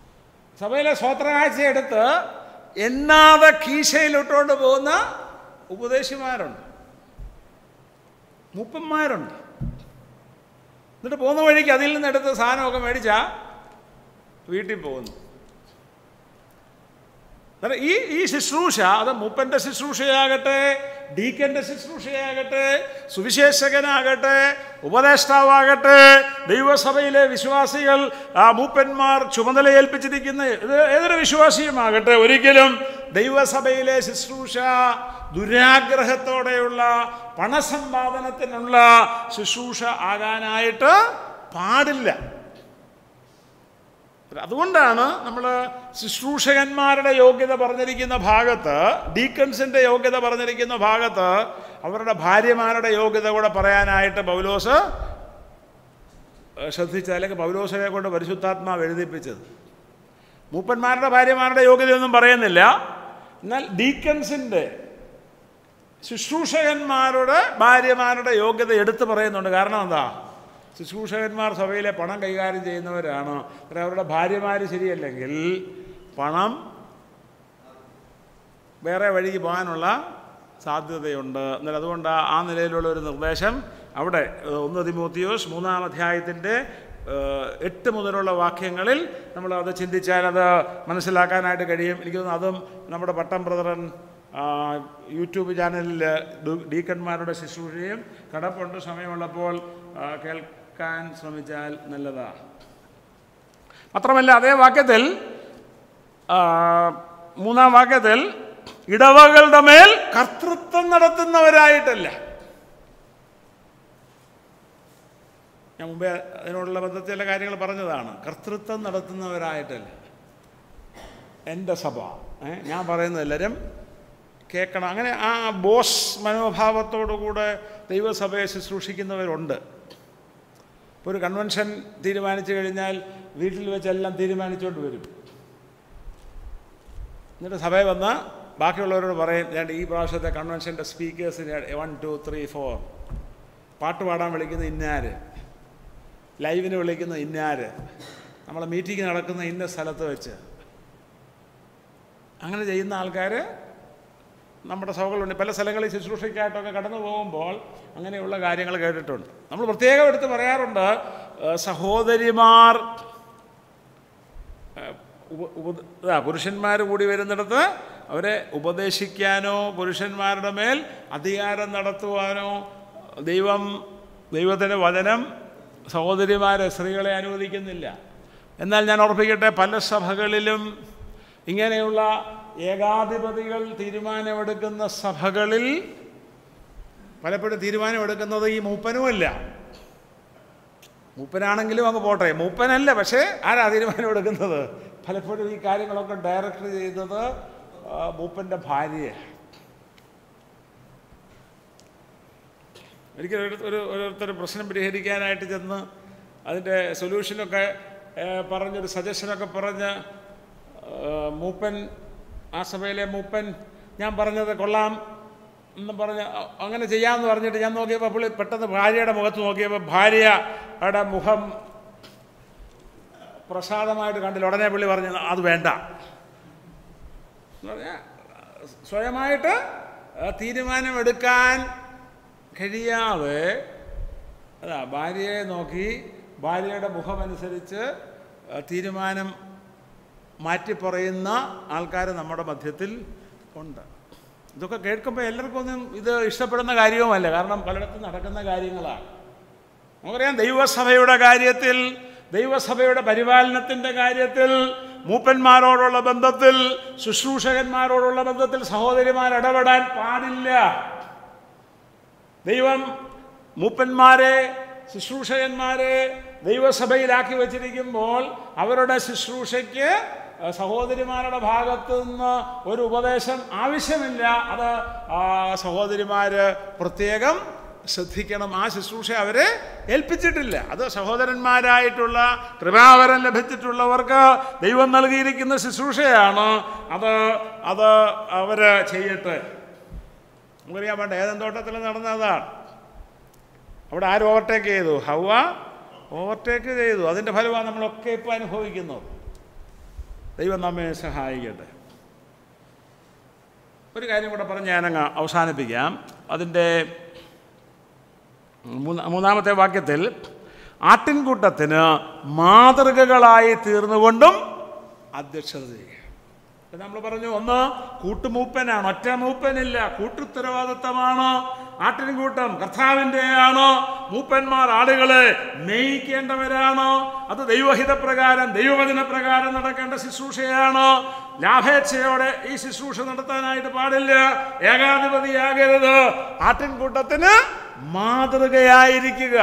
S1: സഭയിലെ സ്വോത്രകാഴ്ച എടുത്ത് എണ്ണാതെ കീശയിലിട്ടുകൊണ്ട് പോകുന്ന ഉപദേശിമാരുണ്ട് മൂപ്പന്മാരുണ്ട് എന്നിട്ട് പോകുന്ന വഴിക്ക് അതിൽ നിന്ന് എടുത്ത് സാധനമൊക്കെ മേടിച്ചാ വീട്ടിൽ പോകുന്നു അന്നേരം ഈ ഈ ശുശ്രൂഷ അത് മൂപ്പൻ്റെ ശുശ്രൂഷയാകട്ടെ ഡീക്കൻ്റെ ശുശ്രൂഷയാകട്ടെ സുവിശേഷകനാകട്ടെ ഉപദേഷ്ടാവാകട്ടെ ദൈവസഭയിലെ വിശ്വാസികൾ ആ മൂപ്പന്മാർ ചുമതല ഏൽപ്പിച്ചിരിക്കുന്ന ഇത് ഏതൊരു വിശ്വാസിയുമാകട്ടെ ഒരിക്കലും ദൈവസഭയിലെ ശുശ്രൂഷ ദുരാഗ്രഹത്തോടെയുള്ള പണസമ്പാദനത്തിനുള്ള ശുശ്രൂഷ ആകാനായിട്ട് പാടില്ല അതുകൊണ്ടാണ് നമ്മൾ ശുശ്രൂഷകന്മാരുടെ യോഗ്യത പറഞ്ഞിരിക്കുന്ന ഭാഗത്ത് ഡീക്കൺസിൻ്റെ യോഗ്യത പറഞ്ഞിരിക്കുന്ന ഭാഗത്ത് അവരുടെ ഭാര്യമാരുടെ യോഗ്യത കൂടെ പറയാനായിട്ട് പൗലോസ് ശ്രദ്ധിച്ച അല്ലെങ്കിൽ പൗലോസിനെ കൊണ്ട് പരിശുദ്ധാത്മാവ് എഴുതിപ്പിച്ചത് മൂപ്പന്മാരുടെ ഭാര്യമാരുടെ യോഗ്യതയൊന്നും പറയുന്നില്ല എന്നാൽ ഡീക്കൺസിൻ്റെ ശുശ്രൂഷകന്മാരുടെ ഭാര്യമാരുടെ യോഗ്യത എടുത്തു പറയുന്നുണ്ട് കാരണം എന്താ ശുശ്രൂഷകന്മാർ സഭയിലെ പണം കൈകാര്യം ചെയ്യുന്നവരാണ് പക്ഷേ അവരുടെ ഭാര്യമാർ ശരിയല്ലെങ്കിൽ പണം വേറെ വഴിക്ക് പോകാനുള്ള സാധ്യതയുണ്ട് എന്നാൽ അതുകൊണ്ട് ആ- ആ നിലയിലുള്ള ഒരു നിർദ്ദേശം അവിടെ ഏഹ്, ഒന്ന് തിമോത്തിയോസ് മൂന്നാം അധ്യായത്തിൻ്റെ ഏഹ്, എട്ട് മുതലുള്ള വാക്യങ്ങളിൽ നമ്മൾ അത് ചിന്തിച്ചാൽ അത് മനസ്സിലാക്കാനായിട്ട് കഴിയും എനിക്ക് തോന്നുന്നു അതും നമ്മുടെ പട്ടം ബ്രദറൻ ആ, യൂട്യൂബ് ചാനലിൽ ഡു- ഡീക്കന്മാരുടെ ശുശ്രൂഷയും കടപ്പുണ്ട് സമയമുള്ളപ്പോൾ ആ, കേൾക്കാൻ ശ്രമിച്ചാൽ നല്ലതാണ് മാത്രമല്ല അതേ വാക്യത്തിൽ ആ, മൂന്നാം വാക്യത്തിൽ ഇടവകളുടെ മേൽ കർത്തൃത്വം നടത്തുന്നവരായിട്ടല്ല ഞാൻ മുമ്പേ അതിനോടുള്ള ബന്ധത്തിൽ ചില കാര്യങ്ങൾ പറഞ്ഞതാണ് കർത്തൃത്വം നടത്തുന്നവരായിട്ടല്ല എൻ്റെ സഭ ഏ, ഞാൻ പറയുന്നത് എല്ലാവരും കേൾക്കണം അങ്ങനെ ആ ബോസ് മനോഭാവത്തോടുകൂടെ ദൈവസഭയെ ശുശ്രൂഷിക്കുന്നവരുണ്ട് ഇപ്പോൾ ഒരു കൺവെൻഷൻ തീരുമാനിച്ചു കഴിഞ്ഞാൽ വീട്ടിൽ വെച്ചെല്ലാം തീരുമാനിച്ചുകൊണ്ട് വരും എന്നിട്ട് സഭയിൽ വന്ന് ബാക്കിയുള്ളവരോട് പറയും ഞാൻ ഈ പ്രാവശ്യത്തെ കൺവെൻഷൻ്റെ സ്പീക്കേഴ്സിന് വൺ ടു ത്രീ ഫോർ പാട്ട് പാടാൻ വിളിക്കുന്ന ഇന്നാര് ലൈവിന് വിളിക്കുന്ന ഇന്നാര് നമ്മളെ മീറ്റിംഗ് നടക്കുന്ന ഇന്ന സ്ഥലത്ത് വെച്ച് അങ്ങനെ ചെയ്യുന്ന ആൾക്കാർ നമ്മുടെ സഭകളുണ്ട് പല സ്ഥലങ്ങളിൽ ശുശ്രൂഷയ്ക്കായിട്ടൊക്കെ കടന്നു പോകുമ്പോൾ അങ്ങനെയുള്ള കാര്യങ്ങൾ കേട്ടിട്ടുണ്ട് നമ്മൾ പ്രത്യേകം എടുത്ത് പറയാറുണ്ട് ഏഹ് സഹോദരിമാർ ഏഹ് ഉപ ഉപ- ഇതാ പുരുഷന്മാർ കൂടി വരുന്നിടത്ത് അവരെ ഉപദേശിക്കാനോ പുരുഷന്മാരുടെ മേൽ അധികാരം നടത്തുവാനോ ദൈവം ദൈവത്തിൻ്റെ വചനം സഹോദരിമാരെ സ്ത്രീകളെ അനുവദിക്കുന്നില്ല എന്നാൽ ഞാൻ ഓർപ്പിക്കട്ടെ പല സഭകളിലും ഇങ്ങനെയുള്ള ഏകാധിപതികൾ തീരുമാനമെടുക്കുന്ന സഭകളിൽ പലപ്പോഴും തീരുമാനമെടുക്കുന്നത് ഈ മൂപ്പനുമല്ല മൂപ്പനാണെങ്കിലും അങ്ങ് പോട്ടെ മൂപ്പനല്ല പക്ഷേ ആരാ തീരുമാനം എടുക്കുന്നത് പലപ്പോഴും ഈ കാര്യങ്ങളൊക്കെ ഡയറക്റ്റ് ചെയ്യുന്നത് ആ, മൂപ്പൻ്റെ ഭാര്യയെ ഒരിക്കലും ഒരു ഒരു ഓരോരുത്തർ പ്രശ്നം പരിഹരിക്കാനായിട്ട് ചെന്ന് അതിൻ്റെ സൊല്യൂഷനൊക്കെ ഏ, പറഞ്ഞൊരു സജഷനൊക്കെ പറഞ്ഞ് ഏ, മൂപ്പൻ ആ സഭയിലെ മൂപ്പൻ ഞാൻ പറഞ്ഞത് കൊള്ളാം എന്ന് പറഞ്ഞ് അ- അങ്ങനെ ചെയ്യാമെന്ന് പറഞ്ഞിട്ട് ഞാൻ നോക്കിയപ്പോൾ പുള്ളി പെട്ടെന്ന് ഭാര്യയുടെ മുഖത്ത് നോക്കിയപ്പോൾ ഭാര്യയുടെ മുഖം പ്രസാദമായിട്ട് കണ്ടില്ല ഉടനെ പുള്ളി പറഞ്ഞു അത് വേണ്ട എന്ന് പറഞ്ഞാൽ സ്വയമായിട്ട് ആ, തീരുമാനമെടുക്കാൻ കഴിയാതെ അതാ ഭാര്യയെ നോക്കി ഭാര്യയുടെ മുഖമനുസരിച്ച് ആ, തീരുമാനം മാറ്റിപ്പറയുന്ന ആൾക്കാർ നമ്മുടെ മധ്യത്തിൽ ഉണ്ട് ഇതൊക്കെ കേൾക്കുമ്പോൾ എല്ലാവർക്കും ഒന്നും ഇത് ഇഷ്ടപ്പെടുന്ന കാര്യവുമല്ല കാരണം പലയിടത്തും നടക്കുന്ന കാര്യങ്ങളാണ് നമുക്കറിയാം ദൈവസഭയുടെ കാര്യത്തിൽ ദൈവസഭയുടെ പരിപാലനത്തിൻ്റെ കാര്യത്തിൽ മൂപ്പന്മാരോടുള്ള ബന്ധത്തിൽ ശുശ്രൂഷകന്മാരോടുള്ള ബന്ധത്തിൽ സഹോദരിമാർ ഇടപെടാൻ പാടില്ല ദൈവം മൂപ്പന്മാരെ ശുശ്രൂഷകന്മാരെ ദൈവസഭയിലാക്കി വച്ചിരിക്കുമ്പോൾ അവരുടെ ശുശ്രൂഷയ്ക്ക് അഹ് സഹോദരിമാരുടെ ഭാഗത്തു നിന്ന് ഒരു ഉപദേശം ആവശ്യമില്ല അത് ആ സഹോദരിമാർ പ്രത്യേകം ശ്രദ്ധിക്കണം ആ ശുശ്രൂഷ അവരെ ഏൽപ്പിച്ചിട്ടില്ല അത് സഹോദരന്മാരായിട്ടുള്ള കൃപാവരം ലഭിച്ചിട്ടുള്ളവർക്ക് ദൈവം നൽകിയിരിക്കുന്ന ശുശ്രൂഷയാണ് അത് അത് അവർ ചെയ്യട്ടെ നമുക്കറിയാൻ വേണ്ട ഏതൻ തോട്ടത്തിൽ നടന്നതാണ് അവിടെ ആര് ഓവർടേക്ക് ചെയ്തു ഹവ ഓവർടേക്ക് ചെയ്തു അതിൻ്റെ ഫലമാണ് നമ്മളൊക്കെ ഇപ്പോൾ അനുഭവിക്കുന്നത് ദൈവം നമ്മെ സഹായിക്കട്ടെ ഒരു കാര്യം കൂടെ പറഞ്ഞ് ഞാനങ്ങ് അവസാനിപ്പിക്കാം അതിൻ്റെ മൂന്ന- മൂന്നാമത്തെ വാക്യത്തിൽ ആട്ടിൻകൂട്ടത്തിന് മാതൃകകളായി തീർന്നുകൊണ്ടും അധ്യക്ഷത ചെയ്യുക നമ്മൾ പറഞ്ഞു ഒന്ന് കൂട്ടുമൂപ്പനാണ് ഒറ്റ മൂപ്പനില്ല കൂട്ടുത്തരവാദിത്തമാണ് ആട്ടിൻകൂട്ടം കർത്താവിൻ്റെയാണ് മൂപ്പന്മാർ ആളുകളെ മേയിക്കേണ്ടവരാണ് അത് ദൈവഹിതപ്രകാരം ദൈവവചന പ്രകാരം നടക്കേണ്ട ശുശ്രൂഷയാണ് ലാഭേച്ഛയോടെ ഈ ശുശ്രൂഷ നടത്താനായിട്ട് പാടില്ല ഏകാധിപതിയാകരുത് ആട്ടിൻകൂട്ടത്തിന് മാതൃകയായിരിക്കുക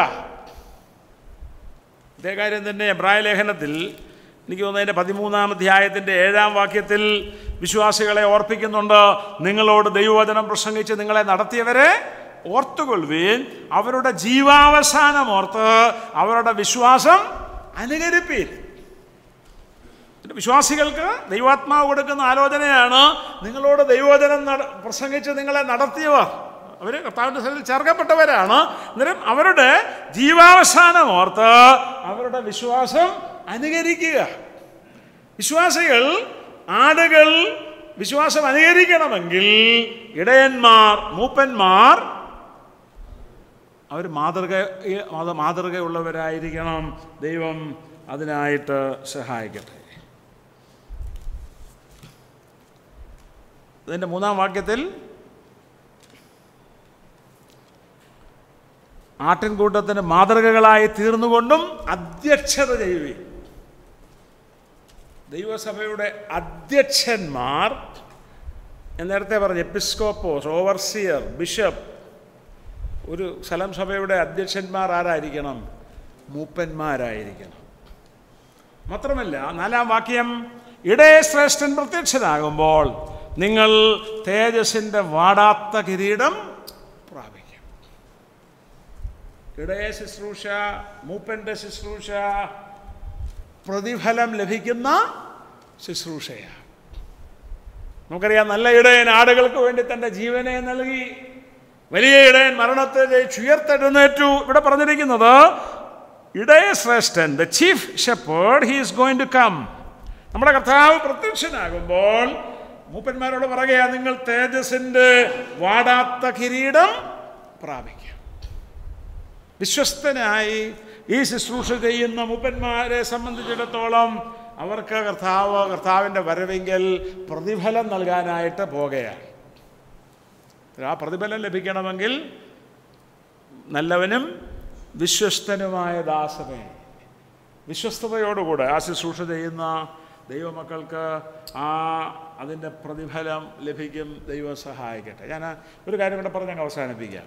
S1: ഇതേ കാര്യം തന്നെ എബ്രായ ലേഖനത്തിൽ എനിക്ക് തോന്നുന്നു അതിൻ്റെ പതിമൂന്നാം അധ്യായത്തിൻ്റെ ഏഴാം വാക്യത്തിൽ വിശ്വാസികളെ ഓർപ്പിക്കുന്നുണ്ട് നിങ്ങളോട് ദൈവവചനം പ്രസംഗിച്ച് നിങ്ങളെ നടത്തിയവരെ ഓർത്തുകൊള്ളുവീൻ അവരുടെ ജീവാവസാനം ഓർത്ത് അവരുടെ വിശ്വാസം അനുകരിപ്പീൻ പിന്നെ വിശ്വാസികൾക്ക് ദൈവാത്മാവ് കൊടുക്കുന്ന ആലോചനയാണ് നിങ്ങളോട് ദൈവവചനം നട പ്രസംഗിച്ച് നിങ്ങളെ നടത്തിയവർ അവർ കർത്താവിൻ്റെ സ്ഥലത്തിൽ ചേർക്കപ്പെട്ടവരാണ് അന്നേരം അവരുടെ ജീവാവസാനം ഓർത്ത് അവരുടെ വിശ്വാസം അനുകരിക്കുക വിശ്വാസികൾ ആടുകൾ വിശ്വാസം അനുകരിക്കണമെങ്കിൽ ഇടയന്മാർ മൂപ്പന്മാർ അവർ മാതൃക മാത- മാതൃകയുള്ളവരായിരിക്കണം ദൈവം അതിനായിട്ട് സഹായിക്കട്ടെ ഇതിൻ്റെ മൂന്നാം വാക്യത്തിൽ ആട്ടിൻകൂട്ടത്തിന് മാതൃകകളായി തീർന്നുകൊണ്ടും അധ്യക്ഷത ചെയ്യുകയും ദൈവസഭയുടെ അധ്യക്ഷന്മാർ ഞാൻ നേരത്തെ പറഞ്ഞു എപ്പിസ്കോപ്പോസ് ഓവർസിയർ ബിഷപ്പ് ഒരു സ്ഥലം സഭയുടെ അധ്യക്ഷന്മാർ ആരായിരിക്കണം മൂപ്പന്മാരായിരിക്കണം മാത്രമല്ല നാലാം വാക്യം ഇടയ ശ്രേഷ്ഠൻ പ്രത്യക്ഷനാകുമ്പോൾ നിങ്ങൾ തേജസ്സിൻ്റെ വാടാത്ത കിരീടം പ്രാപിക്കും ഇടയ ശുശ്രൂഷ മൂപ്പൻ്റെ ശുശ്രൂഷ പ്രതിഫലം ലഭിക്കുന്ന ശുശ്രൂഷയാണ് നമുക്കറിയാം നല്ല ഇടയൻ ആടുകൾക്ക് വേണ്ടി തൻ്റെ ജീവനെ നൽകി വലിയ ഇടയൻ മരണത്തെ ജയിച്ച് ഉയർത്തെഴുന്നേറ്റു ഇവിടെ പറഞ്ഞിരിക്കുന്നത് ഇടയ ശ്രേഷ്ഠൻ the chief shepherd he is going to come നമ്മുടെ കർത്താവ് പ്രത്യക്ഷനാകുമ്പോൾ മൂപ്പന്മാരോട് പറയുക നിങ്ങൾ തേജസ്സിൻ്റെ വാടാത്ത കിരീടം പ്രാപിക്കും വിശ്വസ്തനായി ഈ ശുശ്രൂഷ ചെയ്യുന്ന മൂപ്പന്മാരെ സംബന്ധിച്ചിടത്തോളം അവർക്ക് കർത്താവ് കർത്താവിൻ്റെ വരവെങ്കിൽ പ്രതിഫലം നൽകാനായിട്ട് പോകുകയാണ് ആ പ്രതിഫലം ലഭിക്കണമെങ്കിൽ നല്ലവനും വിശ്വസ്തനുമായ ദാസനെ വിശ്വസ്തതയോടുകൂടെ ആ ശുശ്രൂഷ ചെയ്യുന്ന ദൈവമക്കൾക്ക് ആ അതിൻ്റെ പ്രതിഫലം ലഭിക്കും ദൈവം സഹായിക്കട്ടെ ഞാൻ ഒരു കാര്യം കൂടെ പറഞ്ഞ് അങ്ങ് അവസാനിപ്പിക്കാം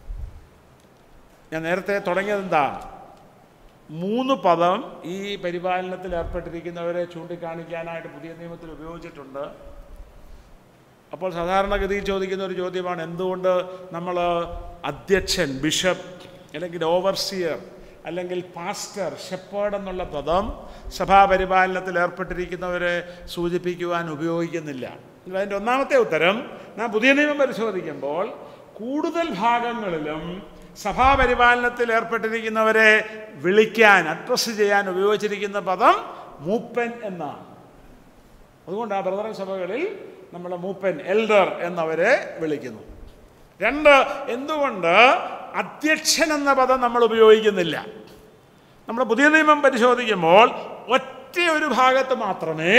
S1: ഞാൻ നേരത്തെ തുടങ്ങിയത് എന്താ മൂന്ന് പദം ഈ പരിപാലനത്തിൽ ഏർപ്പെട്ടിരിക്കുന്നവരെ ചൂണ്ടിക്കാണിക്കാനായിട്ട് പുതിയ നിയമത്തിൽ ഉപയോഗിച്ചിട്ടുണ്ട് അപ്പോൾ സാധാരണഗതിയിൽ ചോദിക്കുന്ന ഒരു ചോദ്യമാണ് എന്തുകൊണ്ട് നമ്മൾ അധ്യക്ഷൻ ബിഷപ്പ് അല്ലെങ്കിൽ ഓവർസിയർ അല്ലെങ്കിൽ പാസ്റ്റർ ഷെപ്പേർഡ് എന്നുള്ള പദം സഭാപരിപാലനത്തിൽ ഏർപ്പെട്ടിരിക്കുന്നവരെ സൂചിപ്പിക്കുവാൻ ഉപയോഗിക്കുന്നില്ല അതിൻ്റെ ഒന്നാമത്തെ ഉത്തരം നാം പുതിയ നിയമം പരിശോധിക്കുമ്പോൾ കൂടുതൽ ഭാഗങ്ങളിലും സഭാപരിപാലനത്തിൽ ഏർപ്പെട്ടിരിക്കുന്നവരെ വിളിക്കാൻ അഡ്രസ്സ് ചെയ്യാൻ ഉപയോഗിച്ചിരിക്കുന്ന പദം മൂപ്പൻ എന്നാണ് അതുകൊണ്ട് ആ ബ്രദർ സഭകളിൽ നമ്മൾ മൂപ്പൻ എൽഡർ എന്നവരെ വിളിക്കുന്നു രണ്ട് എന്തുകൊണ്ട് അധ്യക്ഷൻ എന്ന പദം നമ്മൾ ഉപയോഗിക്കുന്നില്ല നമ്മൾ പുതിയ നിയമം പരിശോധിക്കുമ്പോൾ ഒറ്റ ഒരു ഭാഗത്ത് മാത്രമേ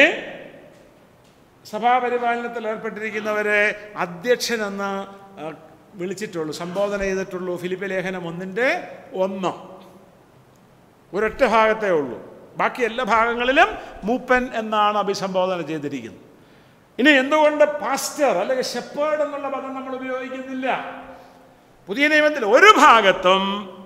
S1: സഭാപരിപാലനത്തിൽ ഏർപ്പെട്ടിരിക്കുന്നവരെ അധ്യക്ഷനെന്ന് ആ, വിളിച്ചിട്ടുള്ളൂ സംബോധന ചെയ്തിട്ടുള്ളൂ ഫിലിപ്പ് ലേഖനം ഒന്നിൻ്റെ ഒന്ന് ഒരൊറ്റ ഭാഗത്തേ ഉള്ളൂ ബാക്കി എല്ലാ ഭാഗങ്ങളിലും മൂപ്പൻ എന്നാണ് അഭിസംബോധന ചെയ്തിരിക്കുന്നത് ഇനി എന്തുകൊണ്ട് പാസ്റ്റർ അല്ലെങ്കിൽ ഷെപ്പേർഡ് എന്നുള്ള പദം നമ്മൾ ഉപയോഗിക്കുന്നില്ല പുതിയ നിയമത്തിൽ ഒരു ഭാഗത്തും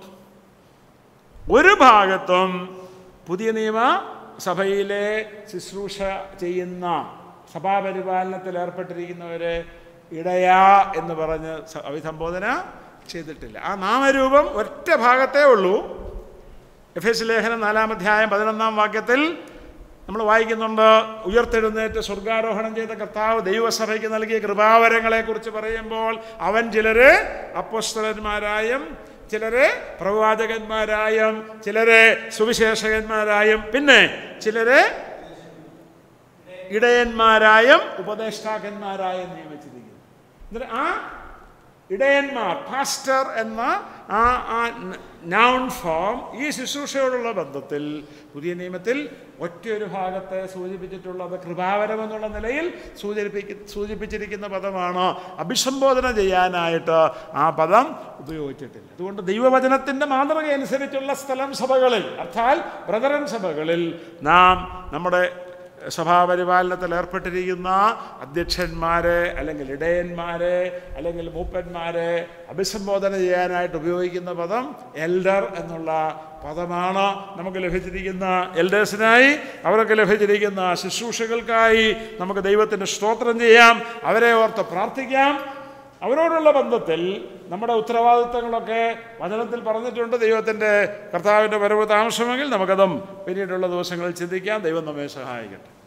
S1: ഒരു ഭാഗത്തും പുതിയ നിയമ സഭയിലെ ശുശ്രൂഷ ചെയ്യുന്ന സഭാപരിപാലനത്തിൽ ഏർപ്പെട്ടിരിക്കുന്നവരെ ഇടയാ എന്ന് പറഞ്ഞ് സ- അഭിസംബോധന ചെയ്തിട്ടില്ല ആ നാമരൂപം ഒറ്റ ഭാഗത്തേ ഉള്ളൂ എഫ് എസ് ലേഖനം നാലാം അധ്യായം പതിനൊന്നാം വാക്യത്തിൽ നമ്മൾ വായിക്കുന്നുണ്ട് ഉയർത്തെഴുന്നേറ്റ് സ്വർഗാരോഹണം ചെയ്ത കർത്താവ് ദൈവസഭയ്ക്ക് നൽകിയ കൃപാവരങ്ങളെക്കുറിച്ച് പറയുമ്പോൾ അവൻ ചിലരെ അപ്പോസ്തലന്മാരായും ചിലരെ പ്രവാചകന്മാരായും ചിലരെ സുവിശേഷകന്മാരായും പിന്നെ ചിലരെ ഇടയന്മാരായും ഉപദേഷ്ടാക്കന്മാരായും നിയമിച്ചിരിക്കുന്നു എന്നിട്ട് ആ ഇടയന്മാർ പാസ്റ്റർ എന്ന ആ ആ നൗൺ ഫോം ഈ ശുശ്രൂഷയോടുള്ള ബന്ധത്തിൽ പുതിയ നിയമത്തിൽ ഒറ്റയൊരു ഭാഗത്തെ സൂചിപ്പിച്ചിട്ടുള്ളത് കൃപാവരം എന്നുള്ള നിലയിൽ സൂചിപ്പിക്ക സൂചിപ്പിച്ചിരിക്കുന്ന പദമാണ് അഭിസംബോധന ചെയ്യാനായിട്ട് ആ പദം ഉപയോഗിച്ചിട്ടില്ല അതുകൊണ്ട് ദൈവവചനത്തിൻ്റെ മാതൃക അനുസരിച്ചുള്ള സ്ഥലം സഭകളിൽ അർത്ഥാൽ ബ്രദറൻ സഭകളിൽ നാം നമ്മുടെ സഭാപരിപാലനത്തിൽ ഏർപ്പെട്ടിരിക്കുന്ന അധ്യക്ഷന്മാരെ അല്ലെങ്കിൽ ഇടയന്മാരെ അല്ലെങ്കിൽ മൂപ്പന്മാരെ അഭിസംബോധന ചെയ്യാനായിട്ട് ഉപയോഗിക്കുന്ന പദം എൽഡർ എന്നുള്ള പദമാണ് നമുക്ക് ലഭിച്ചിരിക്കുന്ന എൽഡേഴ്സിനായി അവർക്ക് ലഭിച്ചിരിക്കുന്ന ശുശ്രൂഷകൾക്കായി നമുക്ക് ദൈവത്തിന് സ്തോത്രം ചെയ്യാം അവരെ ഓർത്ത് പ്രാർത്ഥിക്കാം അവരോടുള്ള ബന്ധത്തിൽ നമ്മുടെ ഉത്തരവാദിത്തങ്ങളൊക്കെ വചനത്തിൽ പറഞ്ഞിട്ടുണ്ട് ദൈവത്തിൻ്റെ കർത്താവിൻ്റെ വരവ് താമസമെങ്കിൽ നമുക്കതും പിന്നീടുള്ള ദിവസങ്ങളിൽ ചിന്തിക്കാം ദൈവം നമ്മെ സഹായിക്കട്ടെ